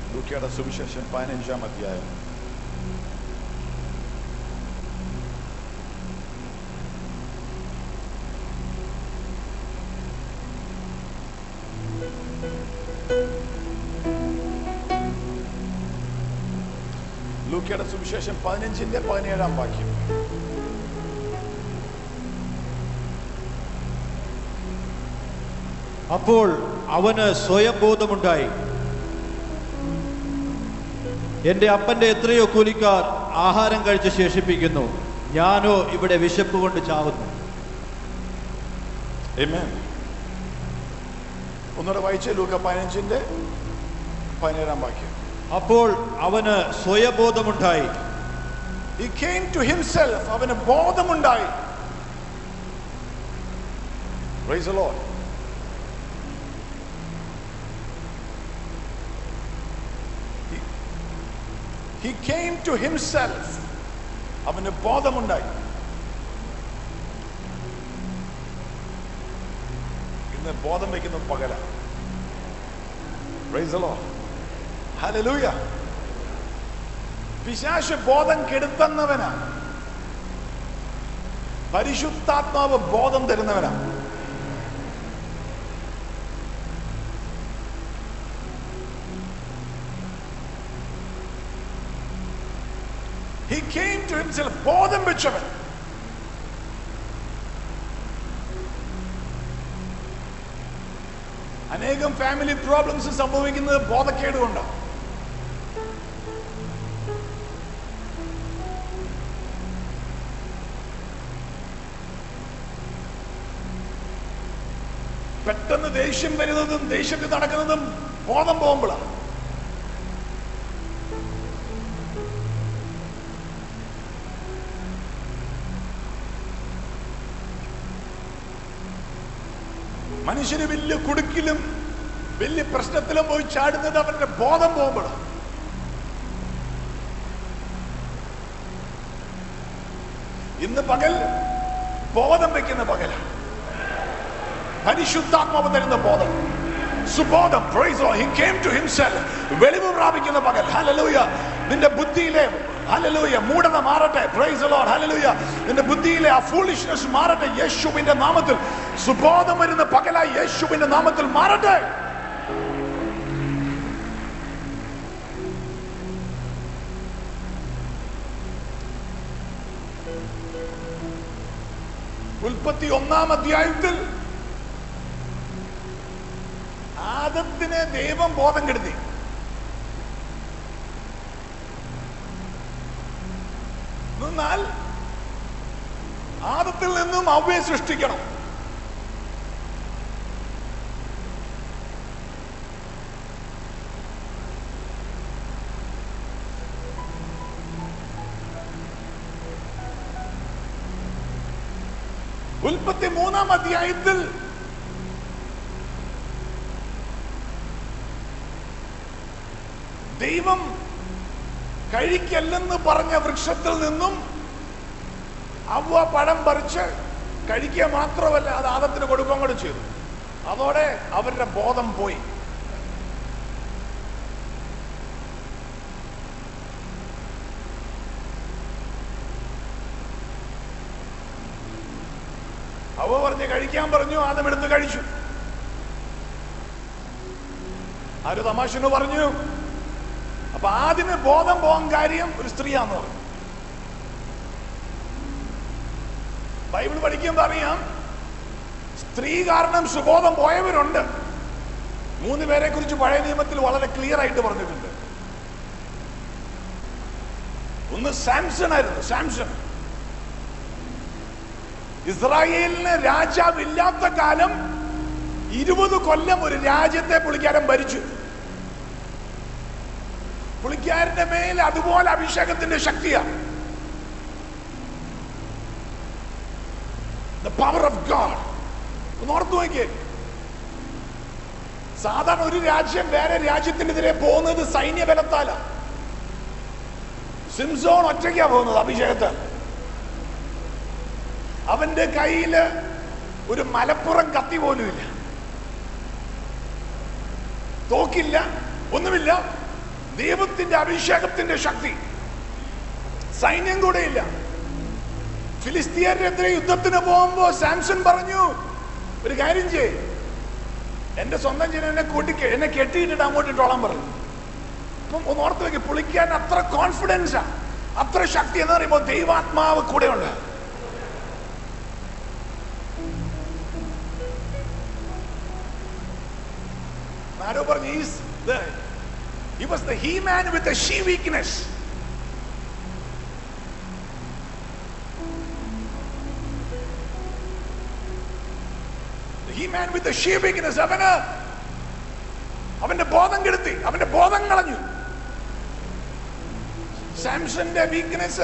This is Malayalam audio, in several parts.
ലൂക്കയുടെ സുവിശേഷം പതിനഞ്ചാം അധ്യായം ലൂക്കയുടെ സുവിശേഷം പതിനഞ്ചിന്റെ പതിനേഴാം വാക്യം അപ്പോൾ അവന് സ്വയം ബോധമുണ്ടായി എന്റെ അപ്പന്റെ എത്രയോ കൂലിക്കാർ ആഹാരം കഴിച്ച് ശേഷിപ്പിക്കുന്നു ഞാനോ ഇവിടെ വിശപ്പ് കൊണ്ട് ചാവുന്നു Amen. ഒന്നുകൂടെ വായിച്ചേ ലൂക്ക പതിനഞ്ചിന്റെ പതിനേഴാം വാക്യം അപ്പോൾ അവന് സ്വയബോധമുണ്ടായി He came to himself. അവന് ബോധമുണ്ടായി Praise the Lord. He- He came to himself. അവന് ബോധമുണ്ടായി ഇന്ന് ബോധം വയ്ക്കുന്ന പകല Praise the Lord. Hallelujah. പിശാശ് ബോധം കെടുത്തുന്നവനാ പരിശുദ്ധാത്മാവ് ബോധം തരുന്നവനാ He came to himself ബോധം വെച്ചവൻ അനേകം ഫാമിലി പ്രോബ്ലംസ് സംഭവിക്കുന്നത് ബോധക്കേട് കൊണ്ടാണ് പെട്ടെന്ന് ദേഷ്യം വരുന്നതും ദേഷ്യത്തിൽ നടക്കുന്നതും ബോധം പോകുമ്പോഴാണ് മനുഷ്യന് വലിയ കുടുക്കിലും വലിയ പ്രശ്നത്തിലും പോയി ചാടുന്നത് അവന്റെ ബോധം പോകുമ്പോഴാണ് ഇന്ന് പകൽ ബോധം വെക്കുന്ന പകലാണ് പരിശുദ്ധാത്മാവ് തരുന്ന ബോധം സുബോധം praise the Lord. he came to himself വെളിവ് പ്രാപിക്കുന്ന പകൽ ഹല്ലേലൂയ നിന്റെ ബുദ്ധിയിലെ ഹല്ലേലൂയ മൂഢത മാറട്ടെ praise the Lord ഹല്ലേലൂയ നിന്റെ ബുദ്ധിയിലെ ആ foolishness മാറട്ടെ യേശുവിന്റെ നാമത്തിൽ സുബോധം വരുന്ന പകലായി യേശുവിന്റെ നാമത്തിൽ മാറട്ടെ ഉൽപ്പത്തി ഒന്നാം അധ്യായത്തിൽ ആദത്തിന് ദൈവം ബോധം കെടുത്തി എന്നാൽ ആദത്തിൽ നിന്നും അവയെ സൃഷ്ടിക്കണം ഉൽപ്പത്തി മൂന്നാം അധ്യായത്തിൽ ദൈവം കഴിക്കല്ലെന്ന് പറഞ്ഞ വൃക്ഷത്തിൽ നിന്നും അവ പഴം പറിച്ച് കഴിക്കുക മാത്രമല്ല അത് ആദത്തിന് കൊടുക്കുകയും കൂടെ ചെയ്തു അതോടെ അവരുടെ ബോധം പോയി അവ പറഞ്ഞ് കഴിക്കാൻ പറഞ്ഞു ആദം എടുത്ത് കഴിച്ചു ആര് തമാശന് പറഞ്ഞു അപ്പൊ ആദ്യമേ ബോധം പോകാൻ കാര്യം ഒരു സ്ത്രീയാന്ന് പറഞ്ഞു ബൈബിൾ പഠിക്കുമ്പോൾ അറിയാം സ്ത്രീ കാരണം സുബോധം പോയവരുണ്ട് മൂന്ന് പേരെ കുറിച്ച് പഴയ നിയമത്തിൽ വളരെ ക്ലിയർ ആയിട്ട് പറഞ്ഞിട്ടുണ്ട് ഒന്ന് സാംസൺ ആയിരുന്നു സാംസൺ ഇസ്രായേലിന് രാജാവില്ലാത്ത കാലം ഇരുപത് കൊല്ലം ഒരു രാജ്യത്തെ പുള്ളിക്കാരൻ ഭരിച്ചു പുള്ളിക്കാരന്റെ മേൽ അതുപോലെ അഭിഷേകത്തിന്റെ ശക്തിയാണ് ദ പവർ ഓഫ് ഗാഡ് ഒന്ന് ഓർത്തു നോക്കിയേ സാധാരണ ഒരു രാജ്യം വേറെ രാജ്യത്തിനെതിരെ പോകുന്നത് സൈന്യബലത്താല സിംസോൺ ഒറ്റയ്ക്കാ പോകുന്നത് അഭിഷേകത്താൽ അവന്റെ കയ്യില് ഒരു മലപ്പുറം കത്തി പോലുമില്ല തോക്കില്ല ഒന്നുമില്ല ദൈവത്തിന്റെ അഭിഷേകത്തിന്റെ ശക്തി സൈന്യം കൂടെയില്ല ഫിലിസ്തീയരെതിരെ യുദ്ധത്തിന് പോകുമ്പോ സാംസൺ പറഞ്ഞു ഒരു കാര്യം ചെയ്യ് എന്റെ സ്വന്തം ജനം എന്നെ കൂട്ടി എന്നെ കെട്ടിയിട്ടിട്ട് അങ്ങോട്ട് ഇട്ടോളാൻ പറഞ്ഞു അപ്പം ഒന്ന് ഓർത്ത് വെക്ക് പുളിക്കാൻ അത്ര കോൺഫിഡൻസാ അത്ര ശക്തി എന്ന് പറയുമ്പോൾ ദൈവാത്മാവ് കൂടെയുണ്ട് ആരോ പറഞ്ഞു "He's the- he was the he man with the she weakness The he man with the she weakness അവന് അവന്റെ ബോധം കെടുത്തി അവന്റെ ബോധം കളഞ്ഞു സാംസന്റെ വീക്ക്നെസ്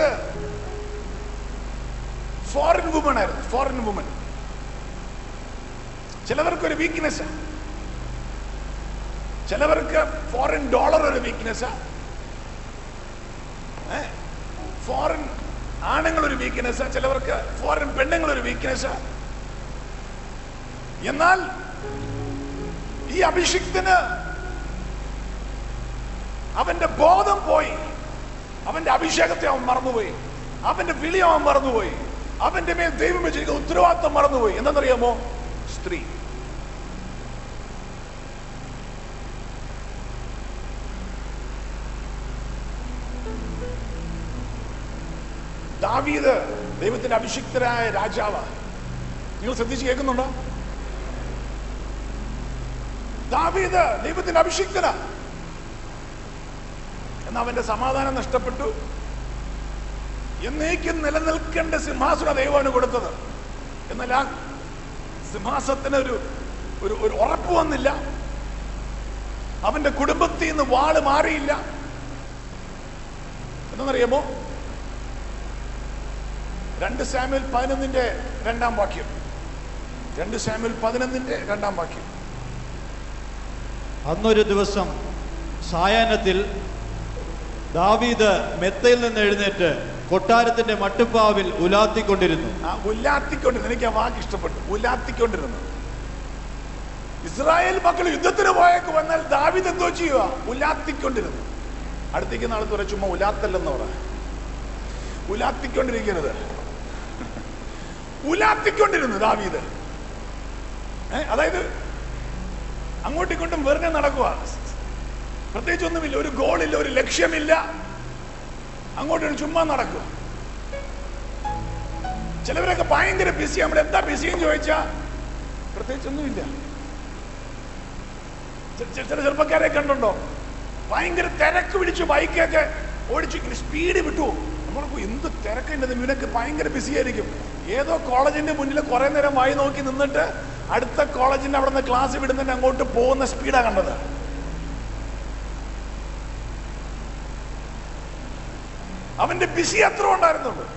ഫോറിൻ വുമൺ ആയിരുന്നു ഫോറിൻ വുമൺ ചിലവർക്ക് ഒരു വീക്ക്നെസ് ചിലവർക്ക് ഫോറിൻ ഡോളർ ഒരു വീക്ക്നെസ് ഫോറിൻ ആണുങ്ങൾ ഒരു വീക്ക്നെസ് ചിലവർക്ക് ഫോറിൻ പെണ്ണുങ്ങൾ ഒരു വീക്ക്നെസ് എന്നാൽ ഈ അഭിഷിക്തന് അവന്റെ ബോധം പോയി അവന്റെ അഭിഷേകത്തെ അവൻ മറന്നുപോയി അവന്റെ വിളി അവൻ മറന്നുപോയി അവന്റെ മേൽ ദൈവം വെച്ചിരിക്കുന്ന ഉത്തരവാദിത്വം മറന്നുപോയി എന്താണെന്നറിയാമോ സ്ത്രീ ദാവീദ് ദൈവത്തിന്റെ അഭിഷിക്തരായ രാജാവാണ് നിങ്ങൾ ശ്രദ്ധിച്ച് കേൾക്കുന്നുണ്ടോ ദാവീദ് ദൈവത്തിന്റെ അഭിഷിക്തന എന്നാൽ അവന്റെ സമാധാനം നഷ്ടപ്പെട്ടു എന്നേക്കും നിലനിൽക്കേണ്ട സിംഹാസന ദൈവമാണ് കൊടുത്തത് എന്നാൽ ആ സിംഹാസനത്തിന് ഒരു ഒരു ഒരു ഉറപ്പ് വന്നില്ല അവന്റെ കുടുംബത്തിൽ നിന്ന് വാള് മാറിയില്ല എന്നറിയാമോ രണ്ട് സാമ്യൽ പതിനൊന്നിന്റെ രണ്ടാം വാക്യം രണ്ട് സാമ്യൽ പതിനൊന്നിന്റെ രണ്ടാം വാക്യം അന്നൊരു ദിവസം സായാഹ്നത്തിൽ ദാവീദ് മെത്തയിൽ നിന്ന് എഴുന്നേറ്റ് കൊട്ടാരത്തിന്റെ മട്ടുപ്പാവിൽ ഉലാത്തിക്കൊണ്ടിരുന്നു ആ ഉല്ലാത്തിക്കൊണ്ടിരുന്നു എനിക്ക് ആ വാക്ക് ഇഷ്ടപ്പെട്ടു ഉല്ലാത്തിക്കൊണ്ടിരുന്നു ഇസ്രായേൽ മക്കൾ യുദ്ധത്തിന് പോയേക്ക് വന്നാൽ ദാവിദ് എന്തോ ചെയ്യുക ഉല്ലാത്തിക്കൊണ്ടിരുന്നു അടുത്തേക്ക് നാളെ തുറ ചുമ്മാ ഉലാത്തല്ലെന്ന് പറ ഉലാത്തിക്കൊണ്ടിരിക്കരുത് ഉലാത്തിക്കൊണ്ടിരുന്നു ദാവീദ് ഏ, അതായത് അങ്ങോട്ടും ഇങ്ങോട്ടും വെറുതെ നടക്കുക പ്രത്യേകിച്ച് ഒന്നുമില്ല ഒരു ഗോളില്ല ഒരു ലക്ഷ്യമില്ല അങ്ങോട്ടും ചുമ്മാ നടക്കുക ചിലവരൊക്കെ ഭയങ്കര ബിസി നമ്മൾ എന്താ ബിസി എന്ന് ചോദിച്ചാ പ്രത്യേകിച്ചൊന്നുമില്ല ചെ- ചെ- ചില ചെറുപ്പക്കാരെ കണ്ടുണ്ടോ ഭയങ്കര തിരക്ക് പിടിച്ച് ബൈക്കൊക്കെ ഓടിച്ചു ഇങ്ങനെ സ്പീഡ് വിട്ടു നമ്മൾക്ക് എന്ത് തിരക്കുണ്ട് ഇവനൊക്കെ ഭയങ്കര ബിസി ആയിരിക്കും ഏതോ കോളേജിന്റെ മുന്നിൽ കുറെ നേരം വായി നോക്കി നിന്നിട്ട് അടുത്ത കോളേജിന്റെ അവിടെ നിന്ന് ക്ലാസ് വിടുന്നതിന് അങ്ങോട്ട് പോകുന്ന സ്പീഡാ കണ്ടത് അവന്റെ ബിസി അത്ര ഉണ്ടായിരുന്നുള്ളൂ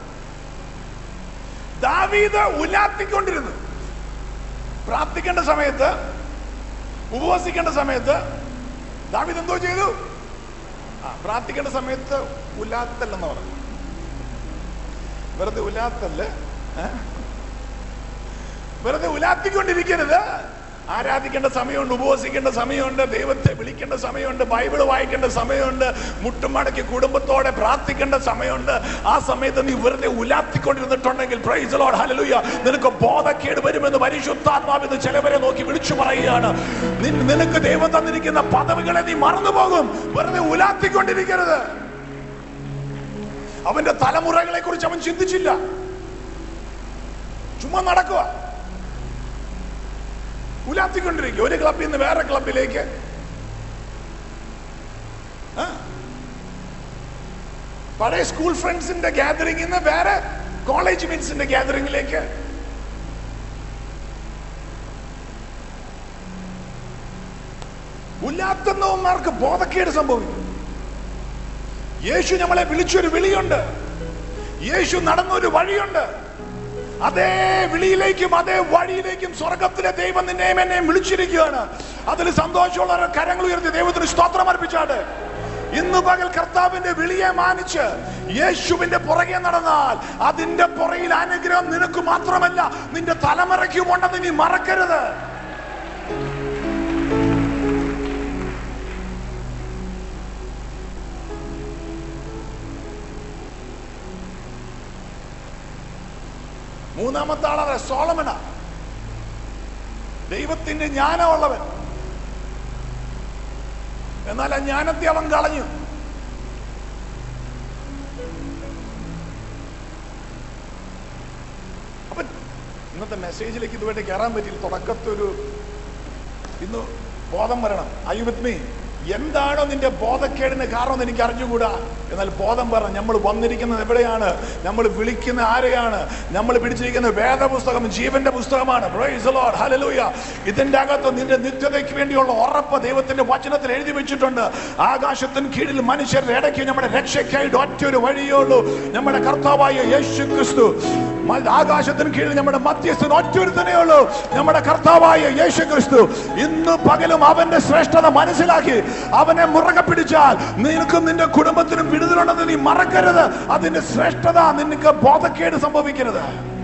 ദാവീദ് ഉലാത്തിക്കൊണ്ടിരുന്നു പ്രാർത്ഥിക്കേണ്ട സമയത്ത് ഉപവസിക്കേണ്ട സമയത്ത് ദാവീദ് എന്തോ ചെയ്തു ആ പ്രാർത്ഥിക്കേണ്ട സമയത്ത് ഉലാത്തല്ലെന്ന് പറഞ്ഞു വെറുതെ ഉലാത്തല്ല ഏ? വെറുതെ ഉലാത്തിക്കൊണ്ടിരിക്കരുത് ആരാധിക്കേണ്ട സമയമുണ്ട് ഉപവസിക്കേണ്ട സമയമുണ്ട് ദൈവത്തെ വിളിക്കേണ്ട സമയമുണ്ട് ബൈബിൾ വായിക്കേണ്ട സമയമുണ്ട് മുട്ടുമടക്കി കുടുംബത്തോടെ പ്രാർത്ഥിക്കേണ്ട സമയമുണ്ട് ആ സമയത്ത് നീ വെറുതെ ഉലാത്തിക്കൊണ്ടിരുന്നിട്ടുണ്ടെങ്കിൽ പ്രൈസ് ലോഡ് ഹല്ലേലൂയ നിനക്ക് ബോധക്കേട് വരുമെന്ന് പരിശുദ്ധാത്മാവെന്ന് ചിലവരെ നോക്കി വിളിച്ചു പറയുകയാണ് നിൻ- നിനക്ക് ദൈവം തന്നിരിക്കുന്ന പദവികളെ നീ മറന്നു പോകും വെറുതെ ഉലാത്തിക്കൊണ്ടിരിക്കരുത് അവന്റെ തലമുറകളെ കുറിച്ച് അവൻ ചിന്തിച്ചില്ല ചുമ്മാ നടക്കുക ഉലാത്തിക്കൊണ്ടിരിക്കുക ഒരു ക്ലബിൽ നിന്ന് വേറെ ക്ലബിലേക്ക് ആ. പഴയ സ്കൂൾ ഫ്രണ്ട്സിന്റെ ഗ്യാതറിംഗിൽ നിന്ന് വേറെ കോളേജ് മീറ്റ്സിന്റെ ഗ്യാതറിംഗിലേക്ക് ഉല്ലാത്തുന്നവന്മാർക്ക് ബോധക്കേട് സംഭവിക്കും യേശു നമ്മളെ വിളിച്ചൊരു വിളിയുണ്ട് യേശു നടന്നൊരു വഴിയുണ്ട് അതേ വിളിയിലേക്കും അതേ വഴിയിലേക്കും സ്വർഗത്തിലെ ദൈവം നിന്നെയും എന്നെയും വിളിച്ചിരിക്കുകയാണ് അതിൽ സന്തോഷമുള്ള കരങ്ങൾ ഉയർത്തി ദൈവത്തിന് സ്തോത്രം അർപ്പിച്ചാണ് ഇന്ന് പകൽ കർത്താവിന്റെ വിളിയെ മാനിച്ച് യേശുവിന്റെ പുറകെ നടന്നാൽ അതിന്റെ പുറയിൽ അനുഗ്രഹം നിനക്ക് മാത്രമല്ല നിന്റെ തലമുറയ്ക്കും ഉണ്ടെന്ന് നീ മറക്കരുത് മൂന്നാമത്തെ ആളാണ് സോളമന ദൈവത്തിന്റെ ജ്ഞാനമുള്ളവൻ എന്നാൽ ആ ജ്ഞാനത്തെ അവൻ കളഞ്ഞു അപ്പൊ ഇന്നത്തെ മെസ്സേജിലേക്ക് ഇതുവരെ കയറാൻ പറ്റിയില്ല തുടക്കത്തൊരു ഇന്ന് ബോധം വരണം ഐ വിത്ത് മീ എന്താണോ നിന്റെ ബോധക്കേടിന് കാരണം എനിക്ക് അറിഞ്ഞുകൂടാ എന്നാൽ ബോധം പറഞ്ഞു നമ്മൾ വന്നിരിക്കുന്നത് എവിടെയാണ് നമ്മൾ വിളിക്കുന്ന ആരെയാണ് നമ്മൾ പിടിച്ചിരിക്കുന്ന വേദപുസ്തകം ജീവന്റെ പുസ്തകമാണ് Praise the Lord. Hallelujah. ഇതിന്റെ അകത്ത് നിന്റെ നിത്യതയ്ക്ക് വേണ്ടിയുള്ള ഉറപ്പ് ദൈവത്തിന്റെ വചനത്തിൽ എഴുതി വെച്ചിട്ടുണ്ട് ആകാശത്തിന് കീഴിൽ മനുഷ്യരുടെ ഇടയ്ക്ക് നമ്മുടെ രക്ഷയ്ക്കായിട്ട് ഒറ്റൊരു വഴിയുള്ളൂ നമ്മുടെ കർത്താവായ യേശു ക്രിസ്തു മ- ആകാശത്തിന് കീഴിൽ നമ്മുടെ മധ്യസ്ഥൻ ഒറ്റൊരുത്തനേ ഉള്ളൂ നമ്മുടെ കർത്താവായ യേശു ക്രിസ്തു ഇന്ന് പകലും അവന്റെ ശ്രേഷ്ഠത മനസ്സിലാക്കി അവനെ മുറകെ പിടിച്ചാൽ നിനക്കും നിന്റെ കുടുംബത്തിനും വിടുതലുണ്ടെന്ന് നീ മറക്കരുത് അതിന്റെ ശ്രേഷ്ഠത നിനക്ക് ബോധക്കേട് സംഭവിക്കരുത്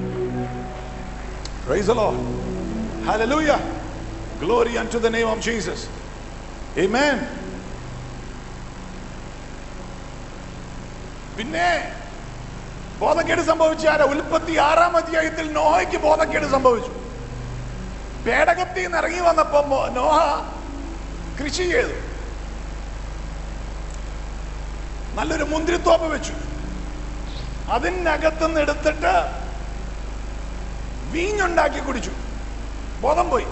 Praise the Lord. Hallelujah. Glory unto the name of Jesus. Amen. പിന്നെ ബോധക്കേട് സംഭവിച്ച ആരാ ഉൽപ്പത്തി ആറാം അധ്യായത്തിൽ നോഹയ്ക്ക് ബോധക്കേട് സംഭവിച്ചു പേടകത്തിൽ നിന്ന് ഇറങ്ങി വന്നപ്പോ മോ- നോഹ കൃഷി ചെയ്തു നല്ലൊരു മുന്തിരിത്തോപ്പ് വെച്ചു അതിനകത്തുനിന്ന് എടുത്തിട്ട് വീഞ്ഞുണ്ടാക്കി കുടിച്ചു ബോധം പോയി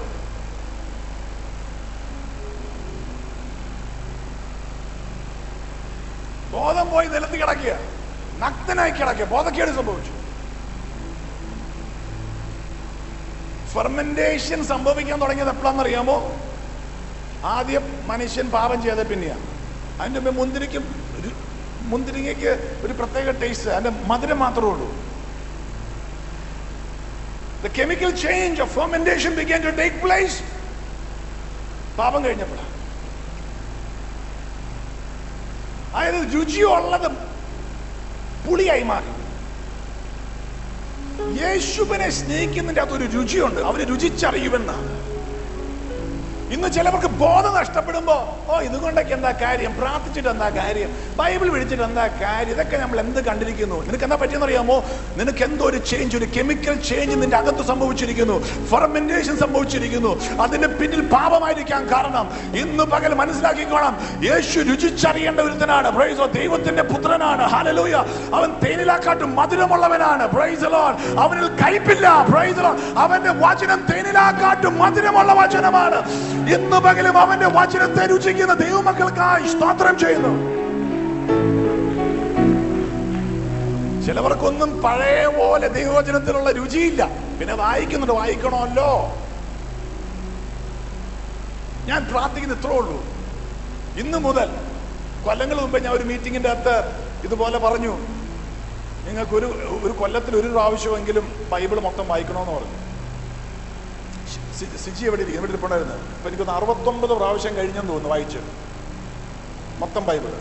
ബോധം പോയി നിലത്ത് കിടക്കുക നഗ്നനായി കിടക്കുക ബോധക്കേട് സംഭവിച്ചു ഫെർമെന്റേഷൻ സംഭവിക്കാൻ തുടങ്ങിയത് എപ്പോഴാണെന്ന് അറിയാമോ ആദ്യം മനുഷ്യൻ പാപം ചെയ്ത പിന്നെയാണ് അതിന്റെ മുമ്പ് മുന്തിരിക്ക് ഒരു- മുന്തിരിങ്ങയ്ക്ക് ഒരു പ്രത്യേക ടേസ്റ്റ് അതിന്റെ മധുരം മാത്രമേ ഉള്ളൂ The chemical change of fermentation began to take place. പാപം കഴിഞ്ഞപ്പോഴാണ് അതായത് രുചിയുള്ളത് പുളിയായി മാറി യേശുവിനെ സ്നേഹിക്കുന്നതിന്റെ അകത്ത് ഒരു രുചിയുണ്ട് അവര് രുചിച്ചറിയുമെന്നാണ് ഇന്ന് ചിലവർക്ക് ബോധം നഷ്ടപ്പെടുമ്പോ ഓ ഇതുകൊണ്ടൊക്കെ എന്താ കാര്യം പ്രാർത്ഥിച്ചിട്ട് എന്താ കാര്യം ബൈബിൾ പിടിച്ചിട്ട് എന്താ കാര്യം ഇതൊക്കെ നമ്മൾ എന്ത് കണ്ടിരിക്കുന്നു നിനക്ക് എന്താ പറ്റിയെന്ന് അറിയാമോ നിനക്ക് എന്തോ ഒരു ചേഞ്ച് ഒരു കെമിക്കൽ ചേഞ്ച് നിന്റെ അകത്ത് സംഭവിച്ചിരിക്കുന്നു ഫെർമെന്റേഷൻ സംഭവിച്ചിരിക്കുന്നു അതിന്റെ പിന്നിൽ പാപമായിരിക്കാൻ കാരണം ഇന്ന് പകൽ മനസ്സിലാക്കിക്കോണം യേശു രുചിച്ചറിയേണ്ട ഒരുത്തനാണ് Praise the Lord. ദൈവത്തിന്റെ പുത്രനാണ് ഹാലലൂയ അവൻ തേനിലാക്കാട്ടും മധുരമുള്ളവനാണ് Praise the Lord. അവനിൽ കയ്പില്ല Praise the Lord. അവന്റെ വചനം തേനിലാക്കാട്ടും മധുരമുള്ള വചനമാണ് ഇന്ന് പകലും അവന്റെ വചനത്തെ രുചിക്കുന്ന ദൈവമക്കൾക്കായി സ്തോത്രം ചെയ്യുന്നു ചിലവർക്കൊന്നും പഴയ പോലെ ദൈവവചനത്തിലുള്ള രുചിയില്ല പിന്നെ വായിക്കുന്നുണ്ട് വായിക്കണമല്ലോ ഞാൻ പ്രാർത്ഥിക്കുന്ന ഇത്രേ ഉള്ളൂ ഇന്ന് മുതൽ കൊല്ലങ്ങൾ മുമ്പ് ഞാൻ ഒരു മീറ്റിംഗിന്റെ അകത്ത് ഇതുപോലെ പറഞ്ഞു നിങ്ങൾക്ക് ഒരു ഒരു കൊല്ലത്തിൽ ഒരു പ്രാവശ്യമെങ്കിലും ബൈബിൾ മൊത്തം വായിക്കണമെന്ന് പറഞ്ഞു സി- സിജി എവിടെ ഇരിക്കും ഇവിടെ ഇരിപ്പുണ്ടായിരുന്നു അപ്പൊ എനിക്കൊന്ന് അറുപത്തൊമ്പത് പ്രാവശ്യം കഴിഞ്ഞെന്ന് തോന്നുന്നു വായിച്ചു മൊത്തം ബൈബിള്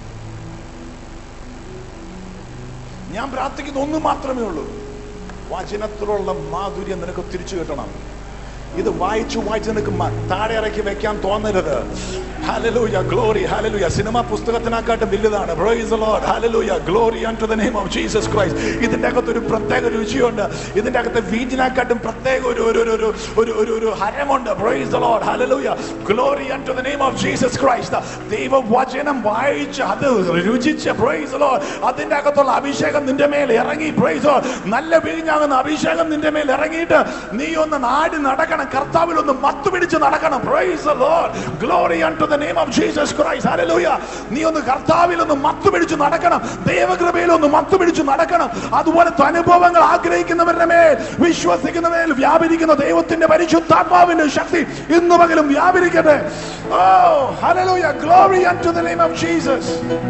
ഞാൻ പ്രാർത്ഥിക്കുന്ന ഒന്ന് മാത്രമേ ഉള്ളൂ വചനത്തിലുള്ള മാധുര്യം നിനക്ക് തിരിച്ചു കിട്ടണം ഇത് വായിച്ചു വായിച്ച് നിനക്ക് മ- താഴെ ഇറക്കി വെക്കാൻ തോന്നരുത് ഹല്ലേലൂയ ഗ്ലോറി ഹല്ലേലൂയ സിനിമ പുസ്തകത്തിനെക്കാട്ടും വലുതാണ് praise the lord hallelujah glory to the name of Jesus Christ ഇതിന്റെ അകത്ത് ഒരു പ്രത്യേക രുചിയുണ്ട് ഇതിന്റെ അകത്ത് വീഞ്ഞിനെക്കാട്ടും പ്രത്യേക ഒരു ഒരു ഒരു ഒരു ഒരു ഒരു ഒരു ഹരമുണ്ട് praise the lord hallelujah glory to the name of Jesus Christ ദൈവ വചനം വായിച്ച് അത് രുചിച്ച് പ്രൈസ് ദി ലോർഡ് അതിന്റെ അകത്തുള്ള അഭിഷേകം നിന്റെ മേൽ ഇറങ്ങി പ്രൈസ് നല്ല വീഞ്ഞാകുന്ന അഭിഷേകം നിന്റെ മേൽ ഇറങ്ങിയിട്ട് നീ ഒന്ന് നാടി നടക്കണം കർത്താവിൽ ഒന്ന് മത്തു പിടിച്ച് നടക്കണം praise lord glory to the name of Jesus Christ hallelujah നീ ഒന്ന് കർത്താവിൽ ഒന്ന് മത്തു പിടിച്ച് നടക്കണം ദൈവകൃപയിൽ ഒന്ന് മത്തു പിടിച്ച് നടക്കണം അതുപോലത്തെ അനുഭവങ്ങൾ ആഗ്രഹിക്കുന്നവരുടെ മേൽ വിശ്വസിക്കുന്ന മേൽ വ്യാപരിക്കുന്ന ദൈവത്തിന്റെ പരിശുദ്ധാത്മാവിന്റെ ശക്തി ഇന്ന് പകലും വ്യാപരിക്കട്ടെ oh hallelujah glory to the name of Jesus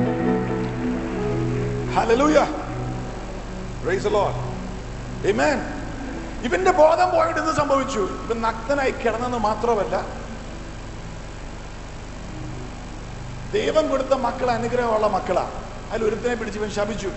hallelujah praise the lord amen ഇവന്റെ ബോധം പോയിട്ട് ഇത് സംഭവിച്ചു ഇവൻ നഗ്നനായി കിടന്നെന്ന് മാത്രമല്ല ദൈവം കൊടുത്ത മക്കൾ അനുഗ്രഹമുള്ള മക്കളാ അതിൽ ഒരുത്തിനെ പിടിച്ച് ഇവൻ ശപിച്ചു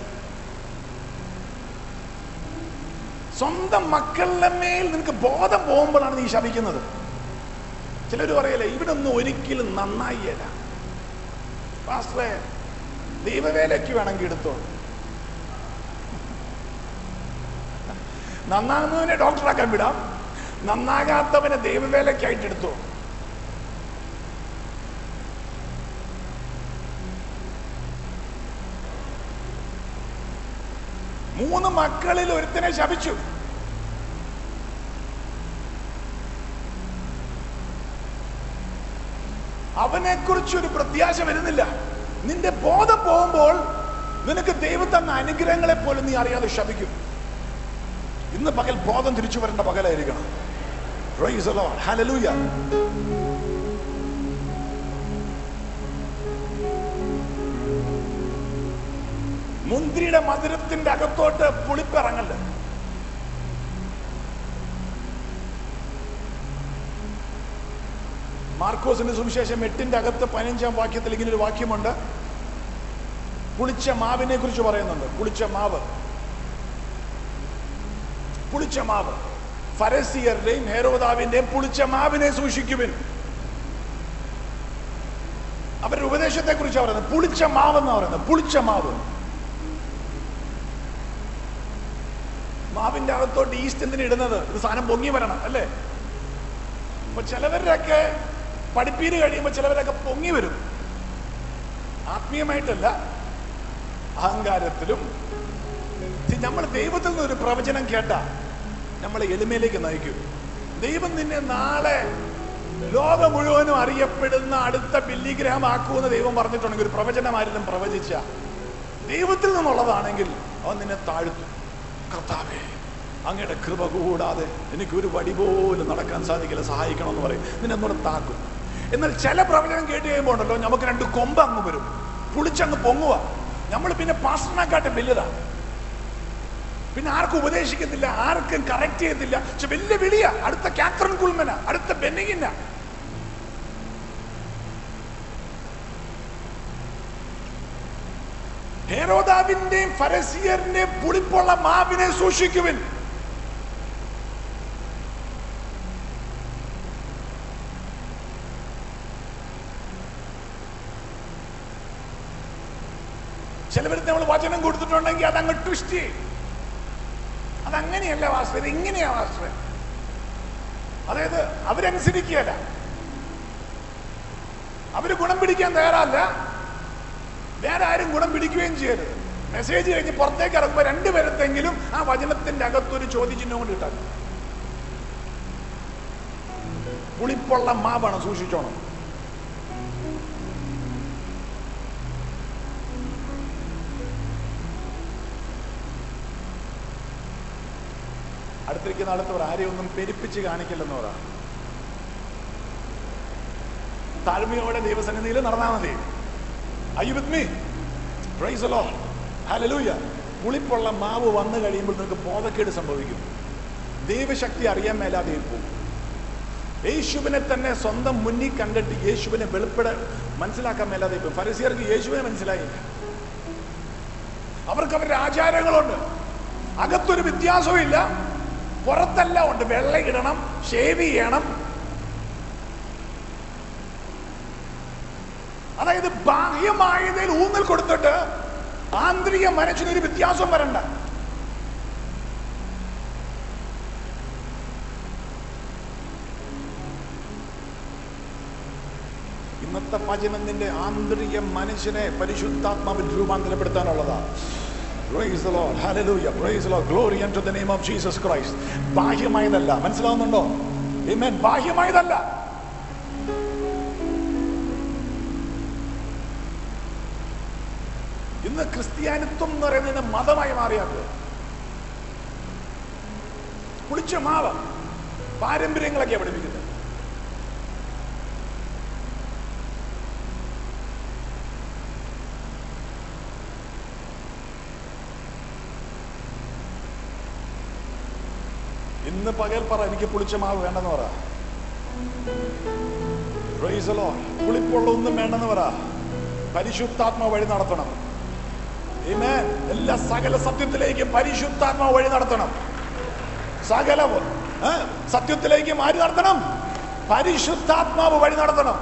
സ്വന്തം മക്കളുടെ മേൽ നിനക്ക് ബോധം പോകുമ്പോഴാണ് നീ ശപിക്കുന്നത് ചിലർ പറയല്ലേ ഇവിടെ ഒന്നും ഒരിക്കലും നന്നായില്ല പാസ്റ്ററെ ദൈവവേലയ്ക്ക് വേണമെങ്കിൽ എടുത്തോ നന്നാകുന്നവനെ ഡോക്ടറാക്കാൻ വിടാം നന്നാകാത്തവനെ ദൈവവേലയ്ക്കായിട്ട് എടുത്തു മൂന്ന് മക്കളിൽ ഒരുത്തനെ ശപിച്ചു അവനെ കുറിച്ച് ഒരു പ്രത്യാശ വരുന്നില്ല നിന്റെ ബോധം പോകുമ്പോൾ നിനക്ക് ദൈവം തന്ന അനുഗ്രഹങ്ങളെ പോലും നീ അറിയാതെ ശപിക്കും ഇന്ന് പകൽ ബോധം തിരിച്ചു വരേണ്ട പകലായിരിക്കണം Praise the Lord. Hallelujah. മുന്തിരിയുടെ മധുരത്തിന്റെ അകത്തോട്ട് പുളിപ്പിറങ്ങല്ല മാർക്കോസിന്റെ സുവിശേഷം എട്ടിന്റെ അകത്ത് പതിനഞ്ചാം വാക്യത്തിൽ ഇങ്ങനെ ഒരു വാക്യമുണ്ട് പുളിച്ച മാവിനെ കുറിച്ച് പറയുന്നുണ്ട് പുളിച്ച മാവ് പുളിച്ച മാവ് ഫരസിയരുടെയും ഹേരോദാവിന്റെയും പുളിച്ച മാവിനെ സൂക്ഷിക്കുവിൻ അവരുടെ ഉപദേശത്തെ കുറിച്ച് പറയുന്നത് പുളിച്ച മാവ് എന്ന് പറയുന്നത് പുളിച്ച മാവ് മാവിന്റെ അകത്തോട്ട് ഈസ്റ്റ് എന്തിനാ ഇടുന്നത് ഇത് സാധനം പൊങ്ങി വരണം അല്ലേ അപ്പൊ ചിലവരുടെയൊക്കെ പഠിപ്പീര് കഴിയുമ്പോൾ ചിലവരൊക്കെ പൊങ്ങി വരും ആത്മീയമായിട്ടല്ല അഹങ്കാരത്തിലും നമ്മൾ ദൈവത്തിൽ നിന്ന് ഒരു പ്രവചനം കേട്ട നമ്മളെ എളിമയിലേക്ക് നയിക്കും ദൈവം നിന്നെ നാളെ ലോകം മുഴുവനും അറിയപ്പെടുന്ന അടുത്ത ബില്ലിഗ്രഹം ആക്കുമെന്ന് ദൈവം പറഞ്ഞിട്ടുണ്ടെങ്കിൽ ഒരു പ്രവചനമായിരുന്നു പ്രവചിച്ച ദൈവത്തിൽ നിന്നുള്ളതാണെങ്കിൽ അവൻ നിന്നെ താഴ്ത്തും കർത്താവേ അങ്ങയുടെ കൃപ കൂടാതെ എനിക്ക് ഒരു വടി പോലും നടക്കാൻ സാധിക്കില്ല സഹായിക്കണമെന്ന് പറയും നിന്നെ ഒന്നുകൂടെ താക്കും എന്നാൽ ചില പ്രവചനം കേട്ട് കഴിയുമ്പോൾ ഉണ്ടല്ലോ നമുക്ക് രണ്ട് കൊമ്പ് അങ്ങ് വരും പുളിച്ചങ്ങ് പൊങ്ങുക നമ്മൾ പിന്നെ പാസ്റ്ററിനെക്കാട്ടും വലുതാണ് പിന്നെ ആർക്കും ഉപദേശിക്കത്തില്ല ആർക്കും കറക്റ്റ് ചെയ്യത്തില്ല പക്ഷെ വലിയ വിളിയ അടുത്ത കാത്രൻ കുൾമന അടുത്ത ബെന്നിങ്ങിന ഹേരോദാവിന്റെയും ഫരസിയറിന്റെയും പുളിപ്പുള്ള മാവിനെ സൂക്ഷിക്കുവിൻ ചിലവർക്ക് നമ്മൾ വചനം കൊടുത്തിട്ടുണ്ടെങ്കിൽ അതങ്ങ് ട്വിസ്റ്റ് ചെയ്യും അതങ്ങനെയല്ല വാസ്തു ഇത് ഇങ്ങനെയാ വാസ്തു അതായത് അവരനുസരിക്കുകയല്ല അവര് ഗുണം പിടിക്കാൻ തയ്യാറല്ല വേറെ ആരും ഗുണം പിടിക്കുകയും ചെയ്യരുത് മെസ്സേജ് കഴിഞ്ഞ് പുറത്തേക്ക് ഇറങ്ങുമ്പോൾ രണ്ടുപേരത്തെങ്കിലും ആ വചനത്തിന്റെ അകത്തൊരു ചോദ്യചിഹ്നം കൊണ്ട് ഇട്ടാൽ പുളിപ്പുള്ള മാവാണ് സൂക്ഷിച്ചോണം അടുത്തിരിക്കുന്ന ആളത്തവർ ആരെയും ഒന്നും പെരുപ്പിച്ച് കാണിക്കില്ലെന്ന് പറ താഴ്മയോടെ ദൈവസന്നിധിയിൽ നടന്നാൽ മതി അയ്യോ വിത്ത് മീ പ്രൈസ് അലോ ഹല്ലേലൂയ പുളിപ്പുള്ള മാവ് വന്നു കഴിയുമ്പോൾ നിനക്ക് ബോധക്കേട് സംഭവിക്കും ദൈവശക്തി അറിയാൻ മേലാതെ പോകും യേശുവിനെ തന്നെ സ്വന്തം മുന്നിൽ കണ്ടിട്ട് യേശുവിനെ വെളിപ്പെട മനസ്സിലാക്കാൻ മേലാതെ പോകും ഫരിസിയർക്ക് യേശുവിനെ മനസ്സിലായില്ല അവർക്ക് അവരുടെ ആചാരങ്ങളുണ്ട് അകത്തൊരു വ്യത്യാസവും ഇല്ല പുറത്തെല്ലാം ഉണ്ട് വെള്ള ഇടണം ഷേവ് ചെയ്യണം അതായത് ബാഹ്യമായതിൽ ഊന്നൽ കൊടുത്തിട്ട് ആന്തരിക മനുഷ്യനൊരു വ്യത്യാസം വരണ്ട ഇന്നത്തെ ഭജനം നിന്റെ ആന്തരിക മനുഷ്യനെ പരിശുദ്ധാത്മാവിൽ രൂപാന്തരപ്പെടുത്താനുള്ളതാ Praise the Lord. Hallelujah. Praise the Lord. Glory unto the name of Jesus Christ. ബാഹ്യമായതല്ല മനസ്സിലാവുന്നുണ്ടോ Amen. ബാഹ്യമായതല്ല ഇന്ന് ക്രിസ്ത്യാനിത്വം എന്ന് പറയുന്നതിന് മതമായി മാറിയത് പുളിച്ച മാവ് പാരമ്പര്യങ്ങളൊക്കെയാണ് പഠിപ്പിക്കുന്നത് ഇന്ന് പകൽ പറ എനിക്ക് പുളിച്ച മാവ് വേണ്ടെന്ന് പറ Praise the Lord. പുളിപ്പുള്ള ഒന്നും വേണ്ടെന്ന് പറ പരിശുദ്ധാത്മ വഴി നടത്തണം Amen. എല്ലാ സകല സത്യത്തിലേക്ക് പരിശുദ്ധാത്മ വഴി നടത്തണം സകല ഏ? സത്യത്തിലേക്ക് ആര് നടത്തണം പരിശുദ്ധാത്മാവ് വഴി നടത്തണം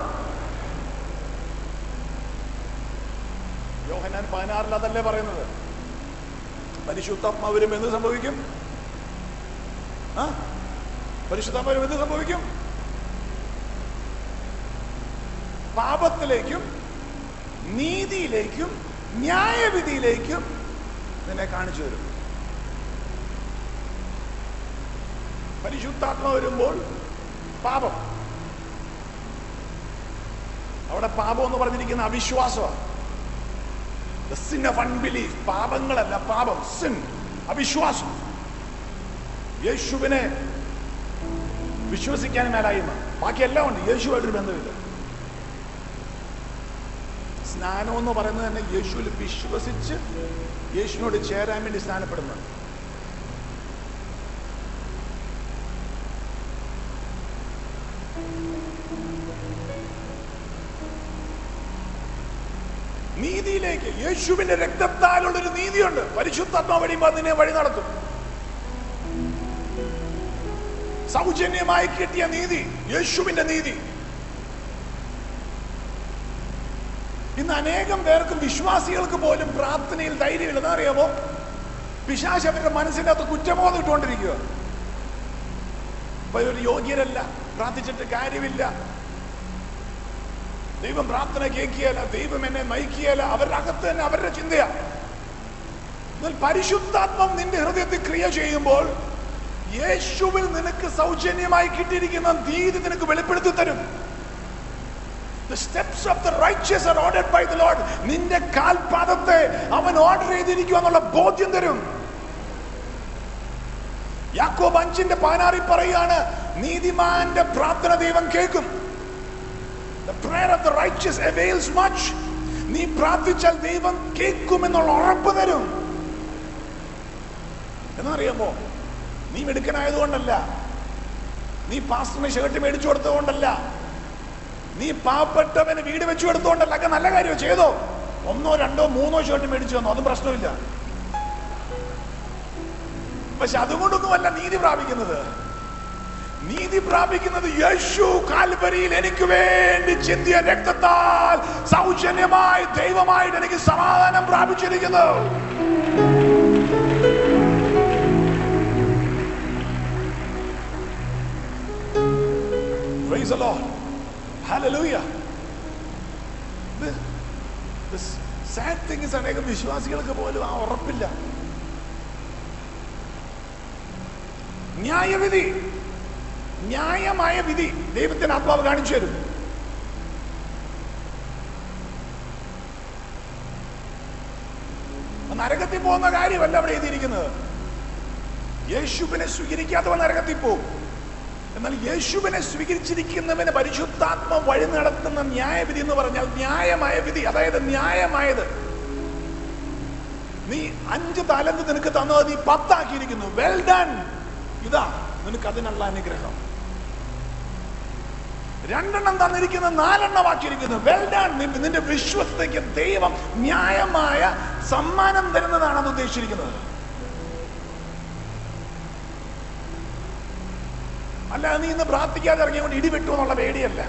യോഹനാൻ പതിനാറിൽ അതല്ലേ പറയുന്നത് പരിശുദ്ധാത്മാവ് വരുമ്പോൾ എന്ത് സംഭവിക്കും ആ പരിശുദ്ധാത്മാവ് എന്ത് സംഭവിക്കും പാപത്തിലേക്കും നീതിയിലേക്കും ന്യായവിധിയിലേക്കും നിന്നെ കാണിച്ചു തരും പരിശുദ്ധാത്മ വരുമ്പോൾ പാപം അവിടെ പാപം എന്ന് പറഞ്ഞിരിക്കുന്ന അവിശ്വാസമാണ് The sin of unbelief. പാപങ്ങളല്ല പാപം സിൻ അവിശ്വാസം യേശുവിനെ വിശ്വസിക്കാൻ മേലായ്മ ബാക്കി എല്ലാം ഉണ്ട് യേശുവായിട്ടൊരു ബന്ധമില്ല സ്നാനം എന്ന് പറയുന്നത് തന്നെ യേശുവിൽ വിശ്വസിച്ച് യേശുവിനോട് ചേരാൻ വേണ്ടി സ്നാനപ്പെടുന്നത് നീതിയിലേക്ക് യേശുവിന്റെ രക്തത്താലുള്ള ഒരു നീതിയുണ്ട് പരിശുദ്ധാത്മാ വഴിയുമ്പോൾ അതിനെ വഴി നടത്തും സൗജന്യമായി കിട്ടിയ നീതി യേശുവിന്റെ നീതി ഇന്ന് അനേകം പേർക്കും വിശ്വാസികൾക്ക് പോലും പ്രാർത്ഥനയിൽ ധൈര്യമില്ല എന്താ അറിയാമോ പിശാശ് അവരുടെ മനസ്സിന്റെ അകത്ത് കുറ്റബോധം ഇട്ടുകൊണ്ടിരിക്കുക അപ്പൊ ഇവർ യോഗ്യരല്ല പ്രാർത്ഥിച്ചിട്ട് കാര്യമില്ല ദൈവം പ്രാർത്ഥന കേൾക്കുകയല്ല ദൈവം എന്നെ നയിക്കുകയല്ല അവരുടെ അകത്ത് തന്നെ അവരുടെ ചിന്തയാ എന്നാൽ പരിശുദ്ധാത്മം നിന്റെ ഹൃദയത്തിൽ ക്രിയ ചെയ്യുമ്പോൾ യേശുവിൽ നിനക്ക് സൗജന്യമായി കിട്ടിയിരിക്കുന്ന നീതി നിനക്ക് വെളിപ്പെടുത്തി തരും The steps of the righteous are ordered by the Lord. നിന്റെ കാൽപാദത്തെ അവൻ ഓർഡർ ചെയ്തിരിക്കുക എന്നുള്ള ബോധ്യം തരും യാക്കോബ് അഞ്ചിന്റെ പതിനാറിൽ പറയാണ് നീതിമാന്റെ പ്രാർത്ഥന ദൈവം കേൾക്കും The prayer of the righteous avails much. നീ പ്രാർത്ഥിച്ചാൽ ദൈവം കേൾക്കുമെന്നുള്ള ഉറപ്പ് തരും എന്നറിയാമോ നീ മിടുക്കനായതുകൊണ്ടല്ല നീ പാസ്റ്ററിന് ഷർട്ട് മേടിച്ചു കൊടുത്തതുകൊണ്ടല്ല നീ പാവപ്പെട്ടവന് വീട് വെച്ചു കൊടുത്തുകൊണ്ടല്ല ഒക്കെ നല്ല കാര്യം ചെയ്തോ ഒന്നോ രണ്ടോ മൂന്നോ ഷർട്ട് മേടിച്ചു തന്നോ അതും പ്രശ്നമില്ല പക്ഷെ അതുകൊണ്ടൊന്നുമല്ല നീതി പ്രാപിക്കുന്നത് നീതി പ്രാപിക്കുന്നത് യേശു കാൽവരിയിൽ എനിക്ക് വേണ്ടി ചിന്തിയ രക്തത്താൽ സൗജന്യമായി ദൈവമായിട്ട് എനിക്ക് സമാധാനം പ്രാപിച്ചിരിക്കുന്നു Praise the Lord. Hallelujah. The, the sad thing is അനേകം വിശ്വാസികൾക്ക് പോലും ആ ഉറപ്പില്ല ന്യായവിധി ന്യായമായ വിധി ദൈവത്തിന് ആത്മാവ് കാണിച്ചു തരും നരകത്തിൽ പോകുന്ന കാര്യമല്ല അവിടെ എഴുതിയിരിക്കുന്നത് യേശുവിനെ സ്വീകരിക്കാത്തവൻ നരകത്തിൽ പോകും എന്നാൽ യേശുവിനെ സ്വീകരിച്ചിരിക്കുന്നവന് പരിശുദ്ധാത്മ വഴി നടത്തുന്ന ന്യായവിധി എന്ന് പറഞ്ഞാൽ ന്യായമായ വിധി അതായത് ന്യായമായത് നീ അഞ്ച് താലന്ത് നിനക്ക് തന്നത് നീ പത്താക്കിയിരിക്കുന്നു വെൽ ഡൺ ഇതാ നിനക്ക് അതിനുള്ള അനുഗ്രഹം രണ്ടെണ്ണം തന്നിരിക്കുന്ന നാലെണ്ണമാക്കിയിരിക്കുന്നു വെൽ ഡൺ നിന്റെ വിശ്വസതയ്ക്ക് ദൈവം ന്യായമായ സമ്മാനം തരുന്നതാണ് അത് ഉദ്ദേശിച്ചിരിക്കുന്നത് അല്ലാതെ നീ ഇന്ന് പ്രാർത്ഥിക്കാതെ ഇറങ്ങിക്കൊണ്ട് ഇടിവെട്ടു എന്നുള്ള പേടിയല്ല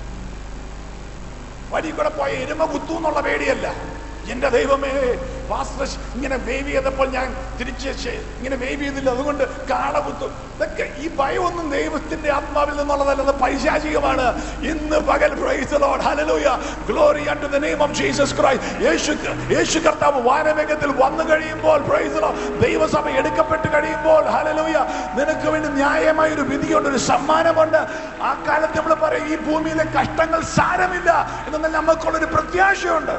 വഴി കൂടെ പോയ എരുമ കുത്തു എന്നുള്ള പേടിയല്ല എന്റെ ദൈവമേ പാസ്റ്റർ ഇങ്ങനെ വേവ് ചെയ്തപ്പോൾ ഞാൻ തിരിച്ച് ശേ- ഇങ്ങനെ വേവ് ചെയ്തില്ല അതുകൊണ്ട് കാള കുത്തു ഇതൊക്കെ ഈ ഭയമൊന്നും ദൈവത്തിന്റെ ആത്മാവിൽ നിന്നുള്ളതല്ല അത് പൈശാചികമാണ് ഇന്ന് പകൽ praise the Lord. Hallelujah. Glory unto the name of Jesus Christ. യേശു യേശു കർത്താവ് വാനവേഗത്തിൽ വന്നു കഴിയുമ്പോൾ praise the Lord. ദൈവസഭ എടുക്കപ്പെട്ട് കഴിയുമ്പോൾ ഹലലൂയ നിനക്ക് വേണ്ടി ന്യായമായ ഒരു വിധിയുണ്ട് ഒരു സമ്മാനമുണ്ട് ആ കാലത്ത് നമ്മൾ പറയും ഈ ഭൂമിയിലെ കഷ്ടങ്ങൾ സാരമില്ല എന്നാൽ നമുക്കുള്ളൊരു പ്രത്യാശയുണ്ട്